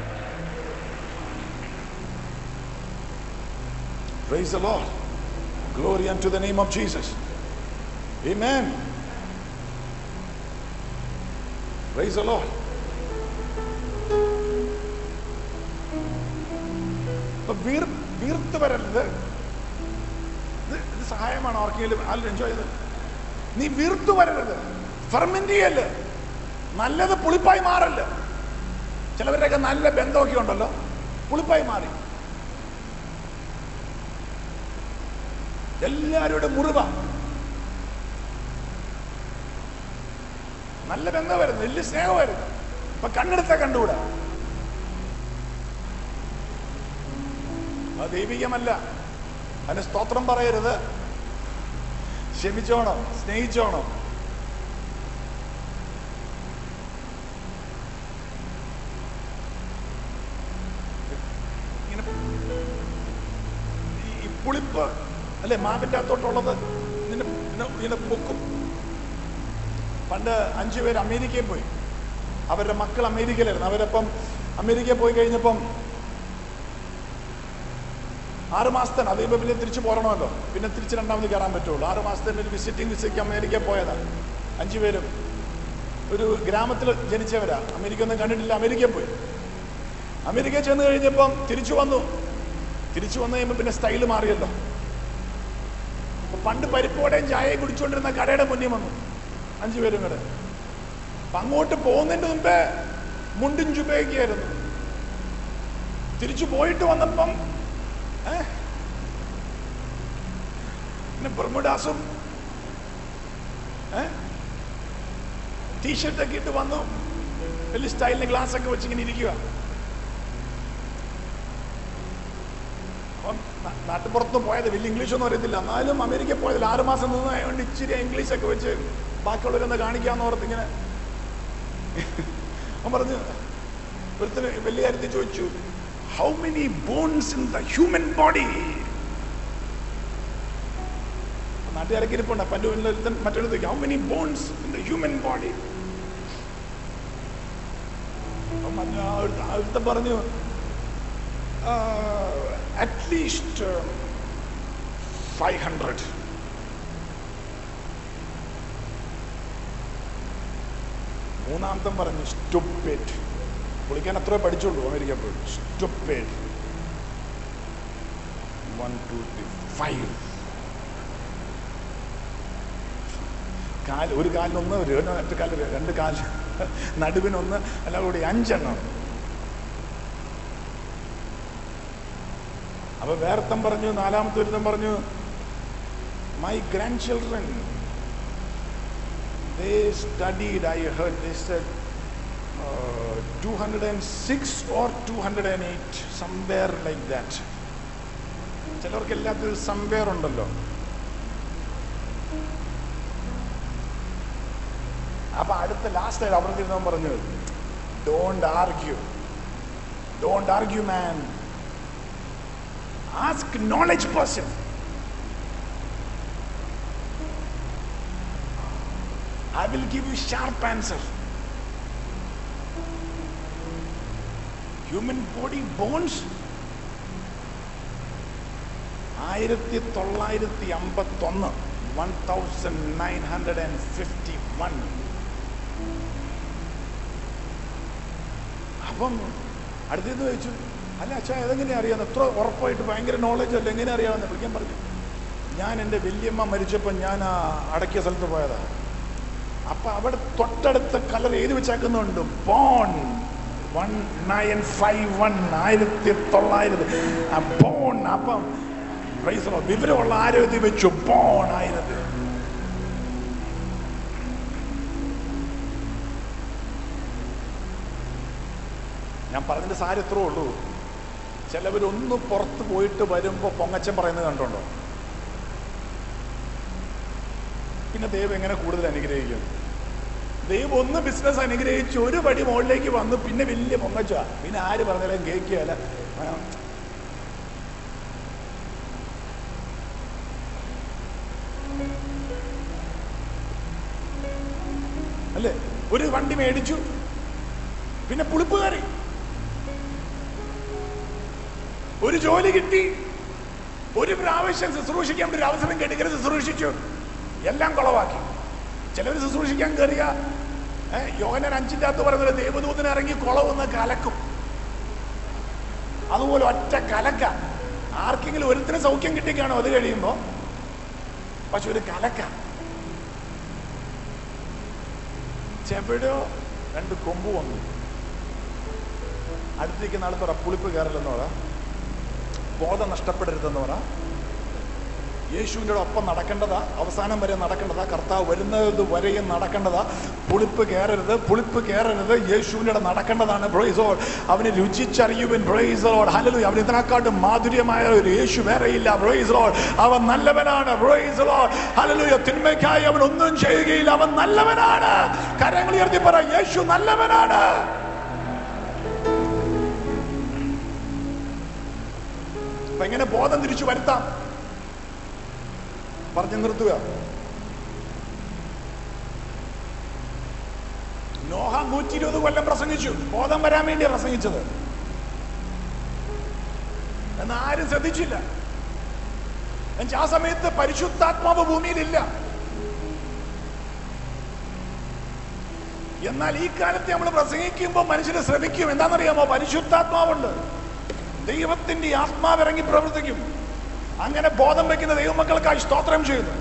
Praise the Lord. Glory unto the name of Jesus. Amen. Praise the Lord. ഇപ്പൊ വീർ വീർത്ത് വരരുത് ഇത് ഇത് സഹായമാണ് ആർക്കെങ്കിലും ആരും എൻജോയ് ചെയ്ത് നീ വീർത്തു വരരുത് ഫെർമെന്റ് ചെയ്യല് നല്ലത് പുളിപ്പായി മാറല്ല ചിലവരുടെയൊക്കെ നല്ല ബന്ധമൊക്കെ ഉണ്ടല്ലോ പുളിപ്പായി മാറി എല്ലാവരുടെ മുറിവ നല്ല ബന്ധമായിരുന്നു വലിയ സ്നേഹമായിരുന്നു ഇപ്പൊ കണ്ണെടുത്ത കണ്ടുകൂടാ അത് ദൈവികമല്ല അതിന് സ്തോത്രം പറയരുത് ക്ഷമിച്ചോണം സ്നേഹിച്ചോണം ഇങ്ങനെ ഈ- ഈ പുളിപ്പ് അല്ലെ മാവിന്റെ അകത്തോട്ടുള്ളത് ഇങ്ങനെ ഇങ്ങനെ ഇങ്ങനെ പൊക്കും പണ്ട് അഞ്ചു പേര് അമേരിക്കയിൽ പോയി അവരുടെ മക്കൾ അമേരിക്കയിലായിരുന്നു അവരപ്പം അമേരിക്കയിൽ പോയി കഴിഞ്ഞപ്പം ആറ് മാസത്തിന് അത് കഴിയുമ്പോൾ പിന്നെ തിരിച്ചു പോരണമല്ലോ പിന്നെ തിരിച്ച് രണ്ടാമത് കയറാൻ പറ്റുള്ളൂ ആറ് മാസത്തിന് ഒരു വിസിറ്റിംഗ് വിസയ്ക്ക് അമേരിക്കയിൽ പോയതാണ് അഞ്ചു പേരും ഒരു ഗ്രാമത്തിൽ ജനിച്ചവരാ അമേരിക്ക ഒന്നും കണ്ടിട്ടില്ല അമേരിക്കയിൽ പോയി അമേരിക്കയിൽ ചെന്ന് കഴിഞ്ഞപ്പം തിരിച്ചു വന്നു തിരിച്ചു വന്നു കഴിയുമ്പോൾ പിന്നെ സ്റ്റൈല് മാറിയല്ലോ അപ്പൊ പണ്ട് പരിപ്പോടെയും ചായയും കുടിച്ചുകൊണ്ടിരുന്ന കടയുടെ മുന്നിൽ വന്നു അഞ്ചു പേരും കൂടെ അപ്പൊ അങ്ങോട്ട് പോകുന്നതിന്റെ മുമ്പേ മുണ്ടും ചുബയൊക്കെയായിരുന്നു തിരിച്ചു പോയിട്ട് വന്നപ്പം ഏ? പിന്നെ ബർമുഡാസും ടീഷർട്ടൊക്കെ ഇട്ട് വന്നു വലിയ സ്റ്റൈലിന് ഗ്ലാസ് ഒക്കെ വെച്ചിങ്ങനെ ഇരിക്കുക അപ്പം നാ- നാട്ടുപുറത്ത് പോയത് വലിയ ഇംഗ്ലീഷൊന്നും അറിയത്തില്ല എന്നാലും അമേരിക്ക പോയതിൽ ആറ് മാസം നിന്നതുകൊണ്ട് ഇച്ചിരി ഇംഗ്ലീഷൊക്കെ വെച്ച് ബാക്കിയുള്ളവരൊന്ന് കാണിക്കാന്ന് ഓർത്ത് ഇങ്ങനെ അവൻ പറഞ്ഞു ഒരുത്തിന് വലിയ കാര്യത്തിൽ ചോദിച്ചു how many bones in the human body നാട്ടുകാരൊക്കെ ഇരിപ്പുണ്ട് പല്ലു മറ്റൊരു how many bones in the human body ഒരുത്തൻ പറഞ്ഞു അറ്റ്ലീസ്റ്റ് ഫൈവ് ഹൺഡ്രഡ് മൂന്നാമത്തം പറഞ്ഞു സ്റ്റുപ്പിഡ് പുള്ളിക്കാൻ അത്രേ പഠിച്ചുള്ളൂ അമേരിക്ക പോയി stupid one two three five കാല് ഒരു കാലിനൊന്ന് ഒരു മറ്റു കാല് രണ്ട് കാല് നടുവിനൊന്ന് എല്ലാം കൂടി അഞ്ചെണ്ണം അപ്പൊ വേർത്തം പറഞ്ഞു നാലാമത്തെ ഒരുത്തം പറഞ്ഞു my grandchildren they studied i heard they said uh, 206 or 208 somewhere like that ചിലർക്ക് എല്ലാത്തിനും സംവേർ ഉണ്ടല്ലോ അപ്പൊ അടുത്ത ലാസ്റ്റ് ആയിട്ട് അവിടെ ഇരുന്നവൻ പറഞ്ഞു don't argue don't argue man ask knowledge person I will give you sharp answer. Human body bones ആയിരത്തി തൊള്ളായിരത്തി അമ്പത്തി ഒന്ന് one thousand nine hundred and fifty one അപ്പം അടുത്തേന്ന് ചോദിച്ചു അല്ല അച്ഛാ ഏതെങ്ങനെ അറിയാവുന്ന എത്ര ഉറപ്പായിട്ട് ഭയങ്കര നോളജ് അല്ല എങ്ങനെ അറിയാവുന്ന വിളിക്കാൻ പറഞ്ഞു ഞാൻ എൻ്റെ വല്യമ്മ മരിച്ചപ്പോൾ ഞാൻ ആ അടക്കിയ സ്ഥലത്ത് പോയതാണ് അപ്പൊ അവിടെ തൊട്ടടുത്ത കളർ എഴുതി വെച്ചേക്കുന്നുണ്ട് born one nine five one ആയിരത്തി തൊള്ളായിരത്തി ആ ബോൺ അപ്പം പ്രൈസ് ലോ, വിവരമുള്ള ആരും എഴുതി വെച്ചു ബോൺ ആയിരത്തി ഞാൻ പറഞ്ഞതിന്റെ സാരം ഇത്രേ ഉള്ളൂ ചിലവരൊന്ന് പുറത്ത് പോയിട്ട് വരുമ്പോ പൊങ്ങച്ചൻ പറയുന്നത് കണ്ടുണ്ടോ പിന്നെ ദൈവം എങ്ങനെ കൂടുതൽ അനുഗ്രഹിക്കും ദൈവം ഒന്ന് ബിസിനസ് അനുഗ്രഹിച്ച് ഒരു പടി മുകളിലേക്ക് വന്നു പിന്നെ വലിയ പൊങ്ങച്ച പിന്നെ ആര് പറഞ്ഞാലും കേൾക്കുകയല്ല ആ, അല്ലേ ഒരു വണ്ടി മേടിച്ചു പിന്നെ പുളിപ്പ് കയറി ഒരു ജോലി കിട്ടി ഒരു പ്രാവശ്യം ശുശ്രൂഷിക്കാൻ വേണ്ടി ഒരു അവസരം കിട്ടിക്കൽ ശുശ്രൂഷിച്ചു എല്ലാം കുളവാക്കി ചിലവർ ശുശ്രൂഷിക്കാൻ കയറിയ ഏഹ് യോഹനൻ അഞ്ചിന്റെ അകത്ത് പറയുന്നത് ദേവദൂതൻ ഇറങ്ങി കുളവൊന്ന് കലക്കും അതുപോലെ ഒറ്റ കലക്ക ആർക്കെങ്കിലും ഒരുത്തിന് സൗഖ്യം കിട്ടിക്കാണോ അത് കഴിയുമ്പോ പക്ഷെ ഒരു കലക്ക ചെവിടോ രണ്ട് കൊമ്പ് വന്നു അടുത്തേക്ക് നാളെ പറ പുളിപ്പ് കയറില്ലെന്ന് പറ ബോധം നഷ്ടപ്പെടരുതെന്ന് പറ യേശുവിൻ്റെ ഒപ്പം നടക്കേണ്ടതാ അവസാനം വരെ നടക്കേണ്ടതാ കർത്താവ് വരുന്നത് വരെയും നടക്കേണ്ടതാ പുളിപ്പ് കയറരുത് പുളിപ്പ് കയറരുത് യേശുവിൻ്റെ നടക്കേണ്ടതാണ് ബ്രൈസോൾ അവന് രുചിച്ചറിയുവൻ ബ്രൈസോൾ ഹലലു അവൻ ഇതിനെക്കാട്ടും മാധുര്യമായ ഒരു യേശു വേറെയില്ല ബ്രൈസോൾ അവൻ നല്ലവനാണ് ബ്രൈസോൾ ഹലലു തിന്മയ്ക്കായി അവൻ ഒന്നും ചെയ്യുകയില്ല അവൻ നല്ലവനാണ് കരങ്ങൾ ഉയർത്തി പറ യേശു നല്ലവനാണ് അപ്പൊ എങ്ങനെ ബോധം തിരിച്ചു വരുത്താം പറഞ്ഞു നിർത്തുക നോഹ നൂറ്റി ഇരുപത് കൊല്ലം പ്രസംഗിച്ചു ബോധം വരാൻ വേണ്ടിയാ പ്രസംഗിച്ചത് എന്ന് ആരും ശ്രദ്ധിച്ചില്ല എന്നുവെച്ചാ ആ സമയത്ത് പരിശുദ്ധാത്മാവ് ഭൂമിയിലില്ല എന്നാൽ ഈ കാലത്ത് നമ്മൾ പ്രസംഗിക്കുമ്പോൾ മനുഷ്യന് ശ്രമിക്കും എന്താണെന്നറിയാമോ പരിശുദ്ധാത്മാവുണ്ട് ദൈവത്തിന്റെ ആത്മാവ് ഇറങ്ങി പ്രവർത്തിക്കും അങ്ങനെ ബോധം വെക്കുന്ന ദൈവമക്കൾക്കായി സ്തോത്രം ചെയ്യുന്നു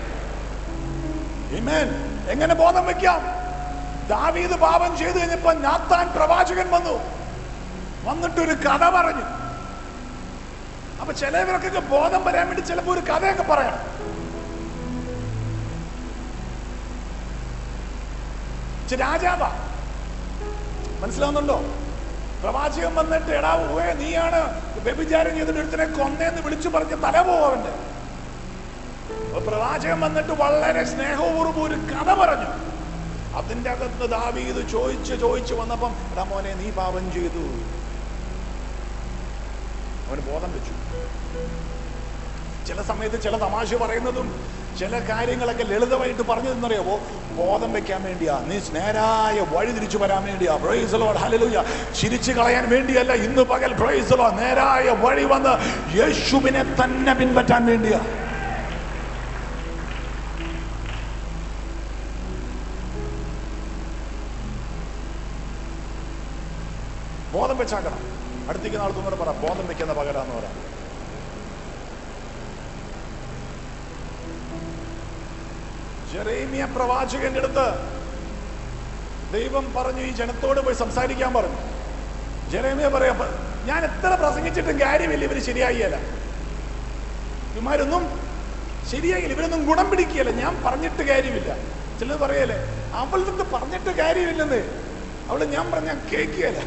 Amen. എങ്ങനെ ബോധം വെക്കാം ദാവീദ് പാപം ചെയ്തു കഴിഞ്ഞപ്പോ നാത്താൻ പ്രവാചകൻ വന്നു വന്നിട്ട് ഒരു കഥ പറഞ്ഞു അപ്പൊ ചിലവർക്കൊക്കെ ബോധം വരാൻ വേണ്ടി ചിലപ്പോ ഒരു കഥയൊക്കെ പറയണം ചെ- രാജാവാ മനസ്സിലാവുന്നുണ്ടോ പ്രവാചകൻ വന്നിട്ട് എടാ ഊവേ നീയാണ് വ്യഭിചാരം ചെയ്തിട്ട് ഒരുത്തനെ കൊന്നേന്ന് വിളിച്ചു പറഞ്ഞ് തല പോവും അവന്റെ അപ്പൊ പ്രവാചകൻ വന്നിട്ട് വളരെ സ്നേഹപൂർവ്വം ഒരു കഥ പറഞ്ഞു അതിന്റെ അകത്ത് ദാവീദ് ചോദിച്ച് ചോദിച്ച് വന്നപ്പം എടാ മോനെ നീ പാപം ചെയ്തു അവന് ബോധം വെച്ചു ചില സമയത്ത് ചില തമാശ പറയുന്നതും ചില കാര്യങ്ങളൊക്കെ ലളിതമായിട്ട് പറഞ്ഞു തന്നറിയാവോ ബോധം വെക്കാൻ വേണ്ടിയാ നീ നേരായ വഴി തിരിച്ചു വരാൻ വേണ്ടിയാ പ്രൈസലോട് ഹലലുയ ചിരിച്ചു കളയാൻ വേണ്ടിയല്ല ഇന്ന് പകൽ പ്രൈസലോ നേരായ വഴി വന്ന് യേശുവിനെ തന്നെ പിൻപറ്റാൻ വേണ്ടിയാ ബോധം വെച്ചാക്കണം അടുത്തേക്ക് നാളെ കൂടെ പറ ബോധം വെക്കുന്ന പകരാന്ന് പറ ജെറേമിയ പ്രവാചകന്റെ അടുത്ത് ദൈവം പറഞ്ഞു ഈ ജനത്തോട് പോയി സംസാരിക്കാൻ പറഞ്ഞു ജെറേമിയ പറയാ "പ- ഞാൻ എത്ര പ്രസംഗിച്ചിട്ടും കാര്യമില്ല ഇവര് ശരിയായില്ല ഇവന്മാരൊന്നും ശരിയായില്ല ഇവരൊന്നും ഗുണം പിടിക്കുകയല്ല ഞാൻ പറഞ്ഞിട്ട് കാര്യമില്ല ചിലത് പറയല്ലേ അവളുടെ അടുത്ത് പറഞ്ഞിട്ട് കാര്യമില്ലെന്ന് അവള് ഞാൻ പറഞ്ഞ കേൾക്കുകയല്ല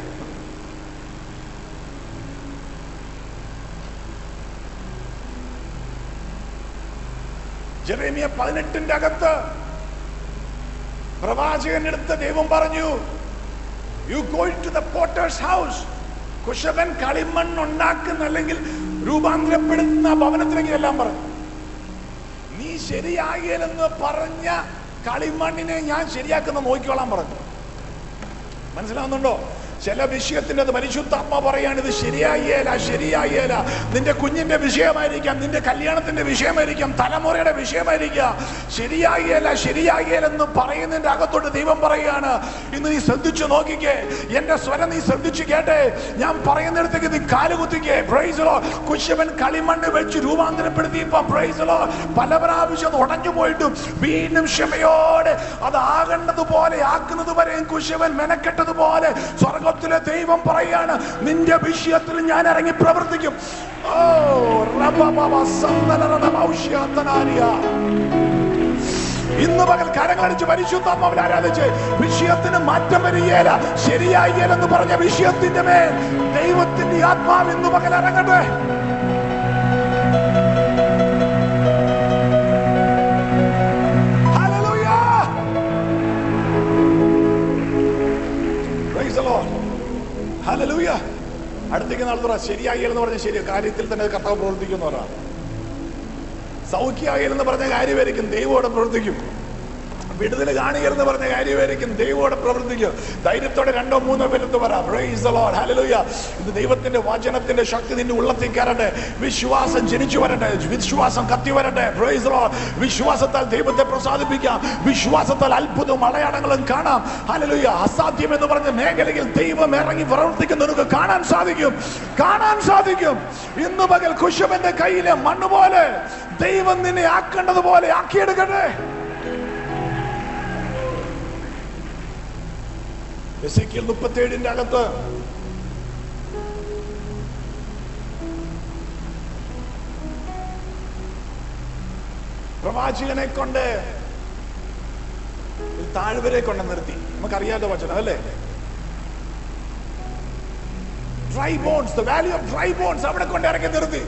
ജെറേമിയ പതിനെട്ടിന്റെ അകത്ത് പ്രവാചകന്റെ അടുത്ത് ദൈവം പറഞ്ഞു you go to the potter's house കുശവൻ കളിമണ്ണ് ഉണ്ടാക്കുന്ന അല്ലെങ്കിൽ രൂപാന്തരപ്പെടുന്ന ഭവനത്തിലേക്ക് എല്ലാം പറഞ്ഞു നീ ശരിയാകില്ലെന്ന് പറഞ്ഞ കളിമണ്ണിനെ ഞാൻ ശരിയാക്കുന്ന നോക്കിക്കോളാൻ പറഞ്ഞു മനസ്സിലാവുന്നുണ്ടോ ചില വിഷയത്തിന്റെ അത് പരിശുദ്ധാത്മ പറയാണ് ഇത് ശരിയായേല ശരിയായേല നിന്റെ കുഞ്ഞിന്റെ വിഷയമായിരിക്കാം നിന്റെ കല്യാണത്തിന്റെ വിഷയമായിരിക്കാം തലമുറയുടെ വിഷയമായിരിക്കാം ശരിയായേല ശരിയായേലെന്ന് പറയുന്നതിന്റെ അകത്തോട്ട് ദൈവം പറയുകയാണ് ഇന്ന് നീ ശ്രദ്ധിച്ചു നോക്കിക്കേ എന്റെ സ്വരം നീ ശ്രദ്ധിച്ചു കേട്ടെ ഞാൻ പറയുന്നിടത്തേക്ക് നീ കാലുകുത്തിക്കേ പ്രൈസലോ കുശവൻ കളിമണ്ണ് വെച്ച് രൂപാന്തരപ്പെടുത്തിയപ്പോ പ്രൈസലോ പല പ്രാവശ്യം അത് ഉടഞ്ഞു പോയിട്ടും വീണ്ടും ക്ഷമയോടെ അത് ആകേണ്ടതുപോലെ ആക്കുന്നത് വരെയും കുശവൻ മെനക്കെട്ടതുപോലെ സ്വർഗത്തിലെ ദൈവം പറയാണ് നിന്റെ വിഷയത്തിൽ ഞാൻ ഇറങ്ങി പ്രവർത്തിക്കും ഓ റബബബ സന്തലറണമൗഷ്യാത്തനാരിയ. ഇന്ന് പകൽ കരങ്ങളടിച്ച് പരിശുദ്ധാത്മാവിൽ ആരാധിച്ച് വിഷയത്തിന് മാറ്റം വരികയില്ല ശരിയായില്ലെന്ന് പറഞ്ഞ വിഷയത്തിന്റെ മേൽ ദൈവത്തിന്റെ ആത്മാവ് ഇന്ന് പകൽ ഇറങ്ങട്ടെ Hallelujah! Praise the Lord. Hallelujah. അടുത്തേക്ക് നാൾ പറ ശരിയായില്ലെന്ന് പറഞ്ഞ ശരി കാര്യത്തിൽ തന്നെ കർത്താവ് പ്രവർത്തിക്കുന്നു പറ സൗഖ്യമായില്ലെന്ന് പറഞ്ഞ കാര്യമായിരിക്കും ദൈവോടെ പ്രവർത്തിക്കും വിടുതൽ കാണികരെന്ന് പറഞ്ഞ കാര്യമായിരിക്കും ദൈവോടെ പ്രവർത്തിക്കും ധൈര്യത്തോടെ രണ്ടോ മൂന്നോ പേരെന്ന് പറ Praise the Lord. Hallelujah. ഇത് ദൈവത്തിന്റെ വചനത്തിന്റെ ശക്തി നിന്റെ ഉള്ളത്തിൽ കയറട്ടെ വിശ്വാസം ജനിച്ചു വരട്ടെ വിശ്വാസം കത്തി വരട്ടെ Praise the Lord. വിശ്വാസത്താൽ ദൈവത്തെ പ്രസാദിപ്പിക്കാം വിശ്വാസത്താൽ അത്ഭുതവും അടയാളങ്ങളും കാണാം ഹലലുയ അസാധ്യം എന്ന് പറഞ്ഞ മേഖലയിൽ ദൈവം ഇറങ്ങി പ്രവർത്തിക്കുന്നവർക്ക് കാണാൻ സാധിക്കും കാണാൻ സാധിക്കും ഇന്ന് പകൽ കുശവന്റെ കയ്യിലെ മണ്ണ് പോലെ ദൈവം നിന്നെ ആക്കേണ്ടതുപോലെ ആക്കിയെടുക്കട്ടെ എസേക്കിയൽ മുപ്പത്തേഴിന്റെ അകത്ത് പ്രവാചകനെ കൊണ്ട് ഒരു താഴ്വരെ കൊണ്ട് നിർത്തി നമുക്കറിയാലോ വചനം അല്ലേ dry bones the value of dry bones അവിടെ കൊണ്ട് ഇറക്കി നിർത്തി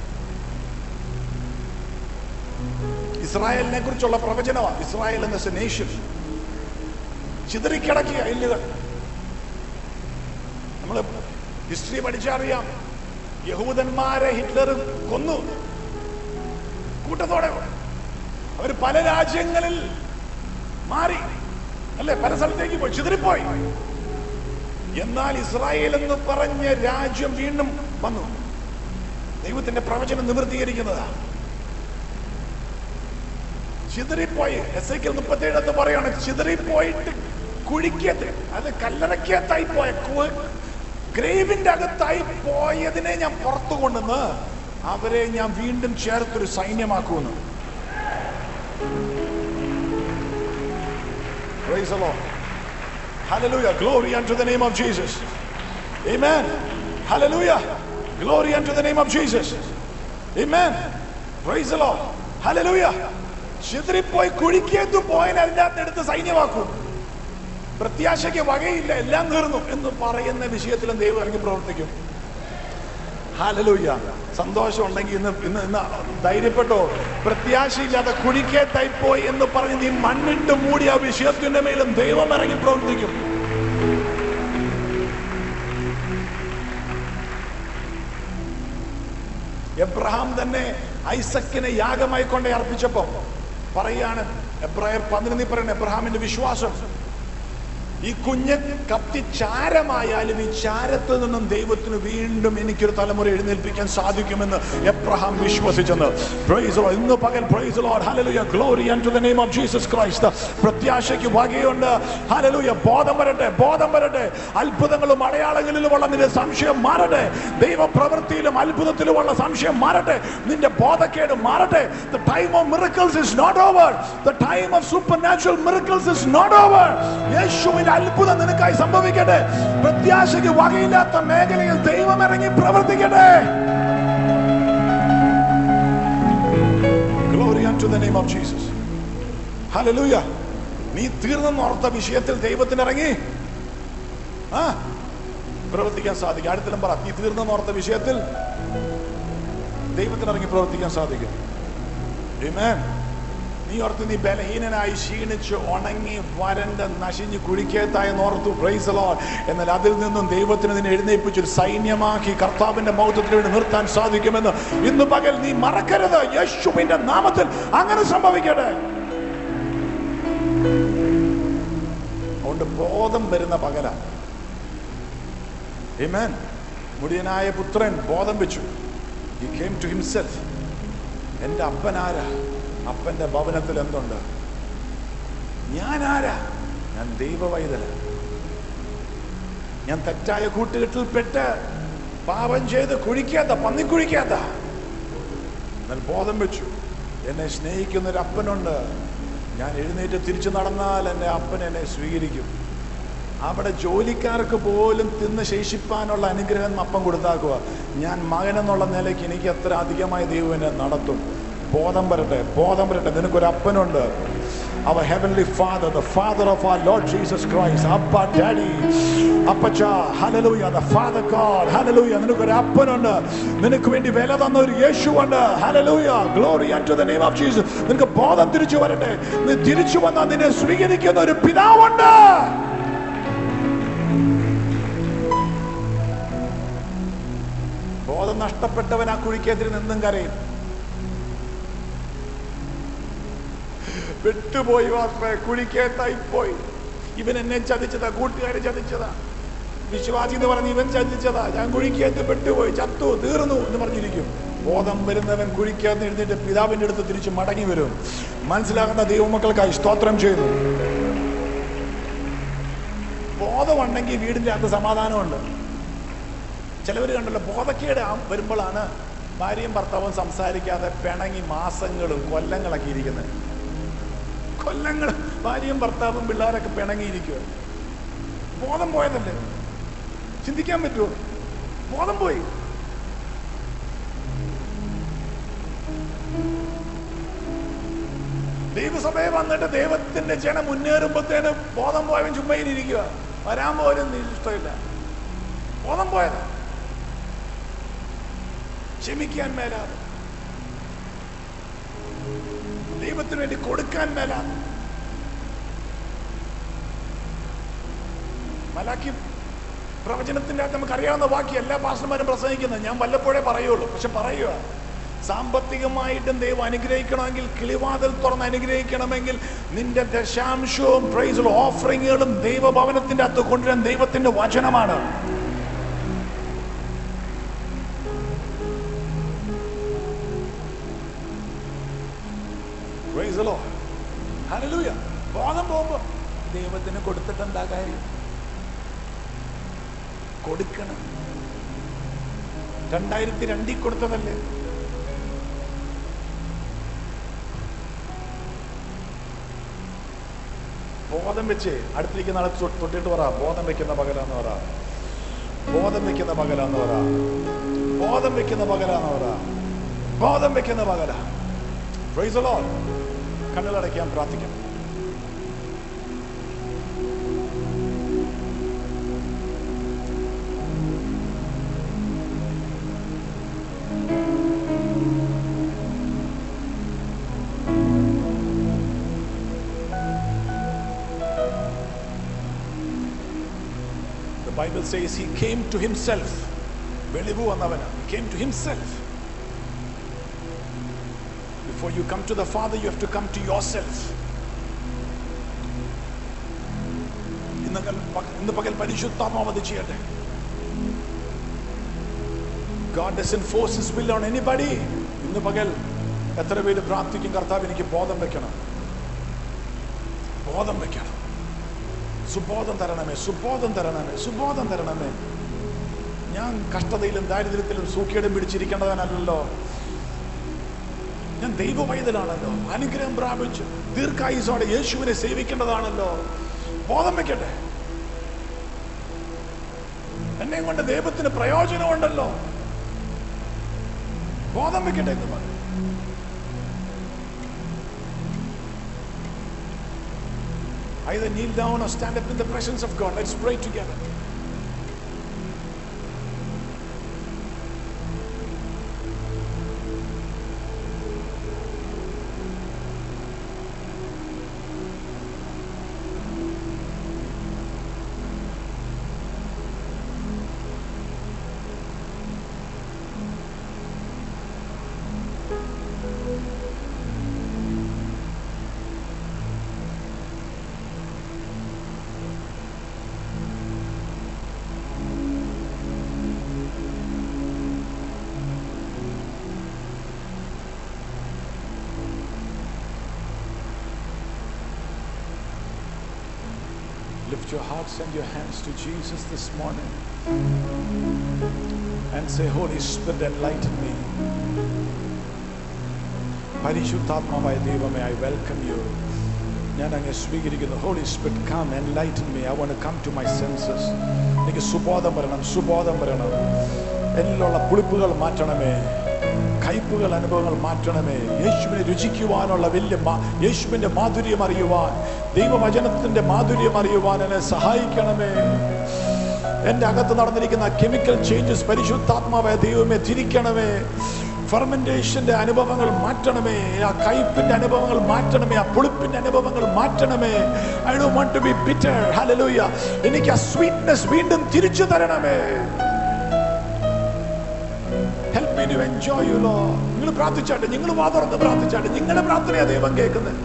ഇസ്രായേലിനെ കുറിച്ചുള്ള പ്രവചനമാണ് ഇസ്രായേൽ എന്ന നേഷൻ ചിതറിക്കിടക്കിയ എല്ലുകൾ നമ്മൾ ഹിസ്റ്ററി പഠിച്ചറിയാം യഹൂദന്മാരെ ഹിറ്റ്ലർ കൊന്നു കൂട്ടത്തോടെ അവർ പല രാജ്യങ്ങളിൽ മാറി അല്ലെ പല സ്ഥലത്തേക്ക് പോയി ചിതറിപ്പോയി എന്നാൽ ഇസ്രായേൽ എന്ന് പറഞ്ഞ രാജ്യം വീണ്ടും വന്നു ദൈവത്തിന്റെ പ്രവചനം നിവൃത്തീകരിക്കുന്നതാ ചിതറിപ്പോയി എസ് ഐക്കൽ മുപ്പത്തേഴ് എന്ന് പറയാണ് ചിതറിപ്പോയിട്ട് കുഴിക്കത്ത് അത് കല്ലറക്കത്തായി പോയ ഗ്രേവിന്റെ അകത്തായി പോയതിനെ ഞാൻ പുറത്തു കൊണ്ടുവന്ന് അവരെ ഞാൻ വീണ്ടും ചേർത്തൊരു സൈന്യമാക്കുമെന്ന് Praise the Lord. Hallelujah. Glory unto the name of Jesus. Amen. Hallelujah. Glory unto the name of Jesus. Amen. Praise the Lord. Hallelujah. ചിതറിപ്പോയി കുഴിക്കേത്തു പോയതിനെ അതിൻ്റെ അകത്ത് എടുത്ത് സൈന്യമാക്കും പ്രത്യാശയ്ക്ക് വകയില്ല എല്ലാം തീർന്നു എന്ന് പറയുന്ന വിഷയത്തിലും ദൈവം ഇറങ്ങി പ്രവർത്തിക്കും ഹാലലൂയ സന്തോഷം ഉണ്ടെങ്കിൽ ഇന്ന് ഇന്ന് ഇന്ന് ധൈര്യപ്പെട്ടോ പ്രത്യാശയില്ലാതെ കുഴിക്കേത്തായി പോയി എന്ന് പറഞ്ഞ് നീ മണ്ണിട്ട് മൂടി ആ വിഷയത്തിന്റെ മേലും ദൈവം ഇറങ്ങി പ്രവർത്തിക്കും എബ്രഹാം തന്നെ ഐസക്കിനെ യാഗമായി കൊണ്ട് അർപ്പിച്ചപ്പോ പറയാണ് എബ്രായർ പതിനൊന്നി പറയുന്നത് എബ്രഹാമിന്റെ വിശ്വാസം ഈ കുഞ്ഞ് കത്തി ചാരമായാലും ഈ ചാരത്തിൽ നിന്നും ദൈവത്തിന് വീണ്ടും എനിക്കൊരു തലമുറ എഴുന്നേൽപ്പിക്കാൻ സാധിക്കുമെന്ന് എബ്രഹാം വിശ്വസിച്ചെന്ന് Praise the Lord. ഇന്ന് പകൽ praise the Lord. Hallelujah. Glory unto the name of Jesus Christ. പ്രത്യാശയ്ക്ക് വകയുണ്ട് ഹലലൂയ ബോധം വരട്ടെ ബോധം വരട്ടെ അത്ഭുതങ്ങളും അടയാളങ്ങളിലുമുള്ള നിന്റെ സംശയം മാറട്ടെ ദൈവ പ്രവൃത്തിയിലും അത്ഭുതത്തിലുമുള്ള സംശയം മാറട്ടെ നിന്റെ ബോധക്കേട് മാറട്ടെ the time of miracles is not over the time of supernatural miracles is not over യേശുവിന്റെ അത്ഭുതം നിനക്കായി സംഭവിക്കട്ടെ പ്രത്യാശയ്ക്ക് വകയില്ലാത്ത മേഖലയിൽ ദൈവം ഇറങ്ങി പ്രവർത്തിക്കട്ടെ Glory unto the name of Jesus. Hallelujah. നീ തീർന്നെന്ന് ഓർത്ത വിഷയത്തിൽ ദൈവത്തിന് ഇറങ്ങി ആ പ്രവർത്തിക്കാൻ സാധിക്കും അടുത്തെല്ലാം പറ നീ തീർന്നെന്ന് ഓർത്ത വിഷയത്തിൽ ദൈവത്തിന് ഇറങ്ങി പ്രവർത്തിക്കാൻ സാധിക്കും Amen. നീ ഓർത്ത് നീ ബലഹീനനായി ക്ഷീണിച്ച് ഉണങ്ങി വരണ്ട് നശിഞ്ഞ് കുഴിക്കേത്തായി ഓർത്തു പ്രൈസ് ലോഡ് എന്നാൽ അതിൽ നിന്നും ദൈവത്തിന് നിന്നെ എഴുന്നേൽപ്പിച്ച് ഒരു സൈന്യമാക്കി കർത്താവിന്റെ മൗത്വത്തിന് വേണ്ടി നിർത്താൻ സാധിക്കുമെന്ന് ഇന്ന് പകൽ നീ മറക്കരുത് യേശുവിന്റെ നാമത്തിൽ അങ്ങനെ സംഭവിക്കട്ടെ അതുകൊണ്ട് ബോധം വരുന്ന പകല Amen. മുടിയനായ പുത്രൻ ബോധം വെച്ചു He came to himself. എൻ്റെ അപ്പനാരാ അപ്പന്റെ ഭവനത്തിൽ എന്തുണ്ട് ഞാൻ ആരാ ഞാൻ ദൈവവൈതല ഞാൻ തെറ്റായ കൂട്ടുകെട്ടിൽപ്പെട്ട് പാപം ചെയ്ത് കുഴിക്കാത്ത പന്നി കുഴിക്കാത്ത എന്നാൽ ബോധം വെച്ചു എന്നെ സ്നേഹിക്കുന്ന ഒരു അപ്പനുണ്ട് ഞാൻ എഴുന്നേറ്റ് തിരിച്ചു നടന്നാൽ എൻ്റെ അപ്പൻ എന്നെ സ്വീകരിക്കും അവിടെ ജോലിക്കാർക്ക് പോലും തിന്ന് ശേഷിപ്പാനുള്ള അനുഗ്രഹം അപ്പം കൊടുത്താക്കുക ഞാൻ മകൻ എന്നുള്ള നിലയ്ക്ക് എനിക്ക് എത്ര അധികമായി ദൈവം എന്നെ നടത്തും ബോധം വരട്ടെ ബോധം വരട്ടെ നിനക്കൊരു അപ്പനുണ്ട് our heavenly father the father of our lord jesus christ appa daddy അപ്പച്ച ഹലലൂയ the father god hallelujah നിനക്കൊരു അപ്പനുണ്ട് നിനക്ക് വേണ്ടി വില തന്ന ഒരു യേശുവുണ്ട് ഹലലൂയ glory unto the name of jesus നിനക്ക് ബോധം തിരിച്ചു വരട്ടെ നീ തിരിച്ചു വന്നാൽ നിന്നെ സ്വീകരിക്കുന്ന ഒരു പിതാവുണ്ട് ബോധം നഷ്ടപ്പെട്ടവൻ ആ കുഴിക്കെതിരെ നിന്നും കരയും വിട്ടുപോയി വാർപ്പേ കുഴിക്കേത്തായി പോയി ഇവൻ എന്നെ ചതിച്ചതാ കൂട്ടുകാരെ ചതിച്ചതാ വിശ്വാസി എന്ന് പറഞ്ഞ് ഇവൻ ചതിച്ചതാ ഞാൻ കുഴിക്കേത്ത് പെട്ടുപോയി ചത്തു തീർന്നു എന്ന് പറഞ്ഞിരിക്കും ബോധം വരുന്നവൻ കുഴിക്കകത്ത് എഴുന്നേറ്റ് പിതാവിന്റെ അടുത്ത് തിരിച്ച് മടങ്ങി വരും മനസ്സിലാകുന്ന ദൈവമക്കൾക്കായി സ്തോത്രം ചെയ്യുന്നു ബോധമുണ്ടെങ്കിൽ വീടിന്റെ അകത്ത് സമാധാനമുണ്ട് ചിലവർ കണ്ടല്ലോ ബോധക്കേട് ആ- വരുമ്പോഴാണ് ഭാര്യയും ഭർത്താവും സംസാരിക്കാതെ പിണങ്ങി മാസങ്ങളും കൊല്ലങ്ങളൊക്കെ ഇരിക്കുന്നത് കൊല്ലങ്ങൾ ഭാര്യയും ഭർത്താവും പിള്ളേരൊക്കെ പിണങ്ങിയിരിക്കുക ബോധം പോയതല്ലേ ചിന്തിക്കാൻ പറ്റുമോ ബോധം പോയി ദൈവസഭയെ വന്നിട്ട് ദൈവത്തിന്റെ ജനം മുന്നേറുമ്പോഴത്തേന് ബോധം പോയവൻ ചുമ്മാ ഇരിക്കുക വരാൻ പോലും ഇഷ്ടമില്ല ബോധം പോയത് ക്ഷമിക്കാൻ മേലാതെ ദൈവത്തിന് വേണ്ടി കൊടുക്കാൻ മേലാതെ മലാക്കി പ്രവചനത്തിന്റെ അകത്ത് നമുക്ക് അറിയാവുന്ന ബാക്കി എല്ലാ പാസ്റ്റർമാരും പ്രസംഗിക്കുന്നത് ഞാൻ വല്ലപ്പോഴേ പറയുള്ളൂ പക്ഷെ പറയുക സാമ്പത്തികമായിട്ടും ദൈവം അനുഗ്രഹിക്കണമെങ്കിൽ കിളിവാതിൽ തുറന്ന് അനുഗ്രഹിക്കണമെങ്കിൽ നിന്റെ ദശാംശവും പ്രൈസും ഓഫറിങ്ങുകളും ദൈവഭവനത്തിന്റെ അകത്ത് കൊണ്ടുവരാൻ ദൈവത്തിന്റെ വചനമാണ് Praise the Lord. Hallelujah. ബോധം പോകുമ്പോ ദൈവത്തിന് കൊടുത്തിട്ട് എന്താ കാര്യം കൊടുക്കണം രണ്ടായിരത്തി രണ്ടിൽ കൊടുത്തതല്ലേ ബോധം വെച്ച് അടുത്തിരിക്കുന്ന ആളെ തൊ- തൊട്ടിട്ട് പറ ബോധം വെക്കുന്ന പകലാന്ന് പറ ബോധം വെക്കുന്ന പകലാന്ന് പറ ബോധം വെക്കുന്ന പകലാന്ന് പറ ബോധം വെക്കുന്ന പകല പ്രൈസ് ലോൾ കണ്ണുകളടയ്ക്കാൻ പ്രാർത്ഥിക്കാം The Bible says he came to himself. വെളിവ് വന്നവന് he came to himself. Before you come to the Father, you have to come to yourself. ഇന്ന് കൽ- പക- ഇന്ന് പകൽ പരിശുദ്ധാത്മാവത് ചെയ്യട്ടെ God doesn't force his will on anybody. ഇന്ന് പകൽ എത്ര പേര് പ്രാർത്ഥിക്കും കർത്താവ് എനിക്ക് ബോധം വെക്കണം ബോധം വെക്കണം സുബോധം തരണമേ സുബോധം തരണമേ സുബോധം തരണമേ ഞാൻ കഷ്ടതയിലും ദാരിദ്ര്യത്തിലും സൂക്കേടും പിടിച്ചിരിക്കേണ്ടവനല്ലോ ഞാൻ ദൈവ പൈതലാണല്ലോ അനുഗ്രഹം പ്രാപിച്ചു ദീർഘായുസോടെ യേശുവിനെ സേവിക്കേണ്ടതാണല്ലോ ബോധം വെക്കട്ടെ എന്നെ കൊണ്ട് ദൈവത്തിന് പ്രയോജനമുണ്ടല്ലോ ബോധം വെക്കട്ടെ എന്ന് പറഞ്ഞു Either kneel down or stand up in the presence of God. Let's pray together. Lift your hearts and your hands to Jesus this morning and say, Holy Spirit, enlighten me. പരിശുദ്ധാത്മാവായ ദൈവമേ ഐ വെൽക്കം യു ഞാൻ അങ്ങ് സ്വീകരിക്കുന്നു holy spirit come enlighten me I won't come to my senses എനിക്ക് സുബോധം വരണം സുബോധം വരണം എന്നിലുള്ള പുളിപ്പുകൾ മാറ്റണമേ കയ്പുകൾ അനുഭവങ്ങൾ മാറ്റണമേ യേശുവിനെ രുചിക്കുവാനുള്ള വലിയ മാ- യേശുവിന്റെ മാധുര്യം അറിയുവാൻ ദൈവവചനത്തിന്റെ മാധുര്യം അറിയുവാൻ എന്നെ സഹായിക്കണമേ എന്റെ അകത്ത് നടന്നിരിക്കുന്ന കെമിക്കൽ ചേഞ്ചസ് പരിശുദ്ധാത്മാവായ ദൈവമേ തിരിക്കണമേ ഫെർമെന്റേഷന്റെ അനുഭവങ്ങൾ മാറ്റണമേ ആ കയ്പിന്റെ അനുഭവങ്ങൾ മാറ്റണമേ ആ പുളിപ്പിന്റെ അനുഭവങ്ങൾ മാറ്റണമേ I do want to be bitter hallelujah എനിക്ക് ആ സ്വീറ്റ്നെസ് വീണ്ടും തിരിച്ചു തരണമേ help me to enjoy you Lord നിങ്ങൾ പ്രാർത്ഥിച്ചാട്ടെ നിങ്ങൾ വാതുറന്ന് പ്രാർത്ഥിച്ചാട്ടെ നിങ്ങളുടെ പ്രാർത്ഥനയാ ദൈവം കേൾക്കുന്നത്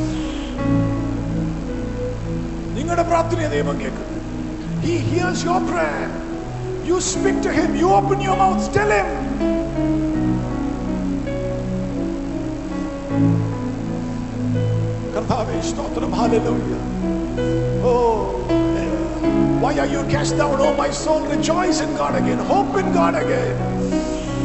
നിങ്ങളുടെ പ്രാർത്ഥനയാ ദൈവം കേൾക്കുന്നത് He hears your prayer. You speak to him. You open your mouth. Tell him. കർത്താവേ സ്തോത്രം hallelujah. Oh, why are you cast down, oh my soul? Rejoice in God again. Hope in God again.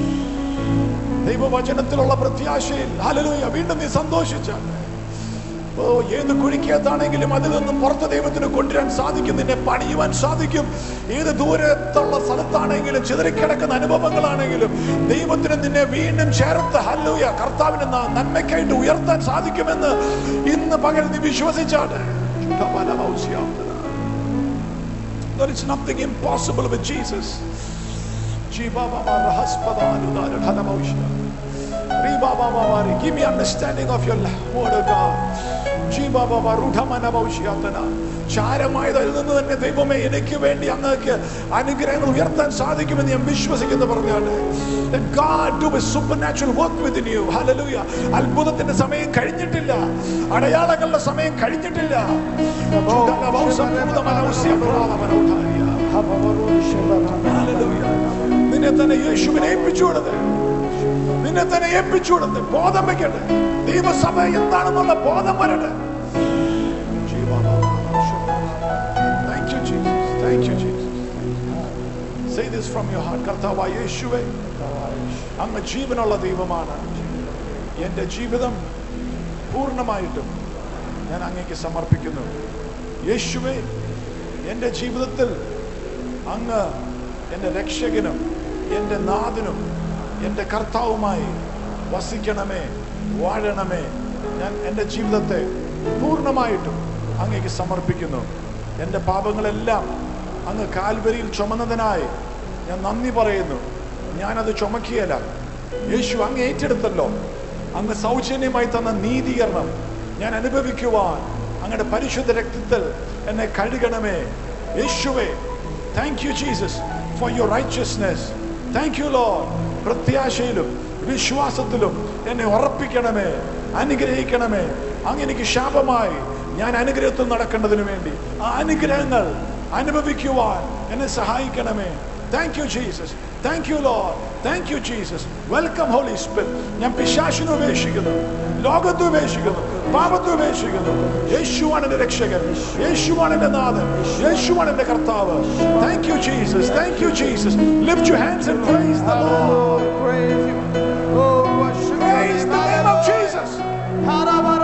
ദൈവവചനത്തിലുള്ള പ്രത്യാശയിൽ ഹല്ലേലൂയ വീണ്ടും നീ സന്തോഷിച്ചാട്ടെ ഓ ഏത് കുഴിക്കകത്താണെങ്കിലും അതിൽ നിന്നും പുറത്ത് ദൈവത്തിന് കൊണ്ടുവരാൻ സാധിക്കും നിന്നെ പണിയുവാൻ സാധിക്കും ഏത് ദൂരത്തുള്ള സ്ഥലത്താണെങ്കിലും ചിതറിക്കിടക്കുന്ന അനുഭവങ്ങളാണെങ്കിലും ദൈവത്തിന് നിന്നെ വീണ്ടും ചേർത്ത് ഹല്ലൂയ കർത്താവിന് ന- നന്മയ്ക്കായിട്ട് ഉയർത്താൻ സാധിക്കുമെന്ന് ഇന്ന് പകൽ നീ വിശ്വസിച്ചാണ് There is nothing impossible with Jesus. Give me understanding of your word of God. ചാരമായതിൽ നിന്ന് തന്നെ ദൈവമേ എനിക്ക് വേണ്ടി അങ്ങക്ക് അനുഗ്രഹങ്ങൾ ഉയർത്താൻ സാധിക്കുമെന്ന് ഞാൻ വിശ്വസിക്കുന്നു പറഞ്ഞാണ് That God do a supernatural work within you. Hallelujah. അത്ഭുതത്തിന്റെ സമയം കഴിഞ്ഞിട്ടില്ല അടയാളങ്ങളുടെ സമയം കഴിഞ്ഞിട്ടില്ല Hallelujah. നിന്നെ തന്നെ യേശുവിനെ ഏൽപ്പിച്ചു കൊടുത്ത് നിന്നെ തന്നെ ഏൽപ്പിച്ചു കൊടുത്ത് ബോധം വെക്കട്ടെ ദൈവസഭ എന്താണെന്നുള്ള ബോധം വരട്ടെ Thank you, Jesus. Thank you, Jesus. Say this from your heart. കർത്താവായ യേശുവേ അങ്ങ് ജീവനുള്ള ദൈവമാണ് എൻ്റെ ജീവിതം പൂർണ്ണമായിട്ടും ഞാൻ അങ്ങേക്ക് സമർപ്പിക്കുന്നു യേശുവേ എൻ്റെ ജീവിതത്തിൽ അങ്ങ് എൻ്റെ രക്ഷകനും എൻ്റെ നാഥനും എൻ്റെ കർത്താവുമായി വസിക്കണമേ വാഴണമേ ഞാൻ എൻ്റെ ജീവിതത്തെ പൂർണ്ണമായിട്ടും അങ്ങേക്ക് സമർപ്പിക്കുന്നു എൻ്റെ പാപങ്ങളെല്ലാം അങ്ങ് കാൽവരിയിൽ ചുമന്നതിനായി ഞാൻ നന്ദി പറയുന്നു ഞാനത് ചുമക്കിയല്ല യേശു അങ്ങ് ഏറ്റെടുത്തല്ലോ അങ്ങ് സൗജന്യമായി തന്ന നീതീകരണം ഞാൻ അനുഭവിക്കുവാൻ അങ്ങയുടെ പരിശുദ്ധ രക്തത്തിൽ എന്നെ കഴുകണമേ യേശുവേ thank you Jesus for your righteousness thank you Lord പ്രത്യാശയിലും വിശ്വാസത്തിലും എന്നെ ഉറപ്പിക്കണമേ അനുഗ്രഹിക്കണമേ അങ്ങ് എനിക്ക് ശാപമായി ഞാൻ അനുഗ്രഹത്തിൽ നടക്കേണ്ടതിന് വേണ്ടി ആ അനുഗ്രഹങ്ങൾ അനുഭവിക്കുവാൻ എന്നെ സഹായിക്കണമേ thank you Jesus thank you Lord thank you Jesus welcome holy spirit ഞാൻ പിശാശിനെ ഉപേക്ഷിക്കുന്നു ലോകത്തെ ഉപേക്ഷിക്കുന്നു പാപത്തെ ഉപേക്ഷിക്കുന്നു യേശുവാണ് എന്റെ രക്ഷകൻ യേശുവാണ് എന്റെ നാഥൻ യേശുവാണ് എന്റെ കർത്താവ് thank you Jesus thank you Jesus lift your hands and praise the lord Praise you. Oh, worship Praise the name of Jesus. Jesus.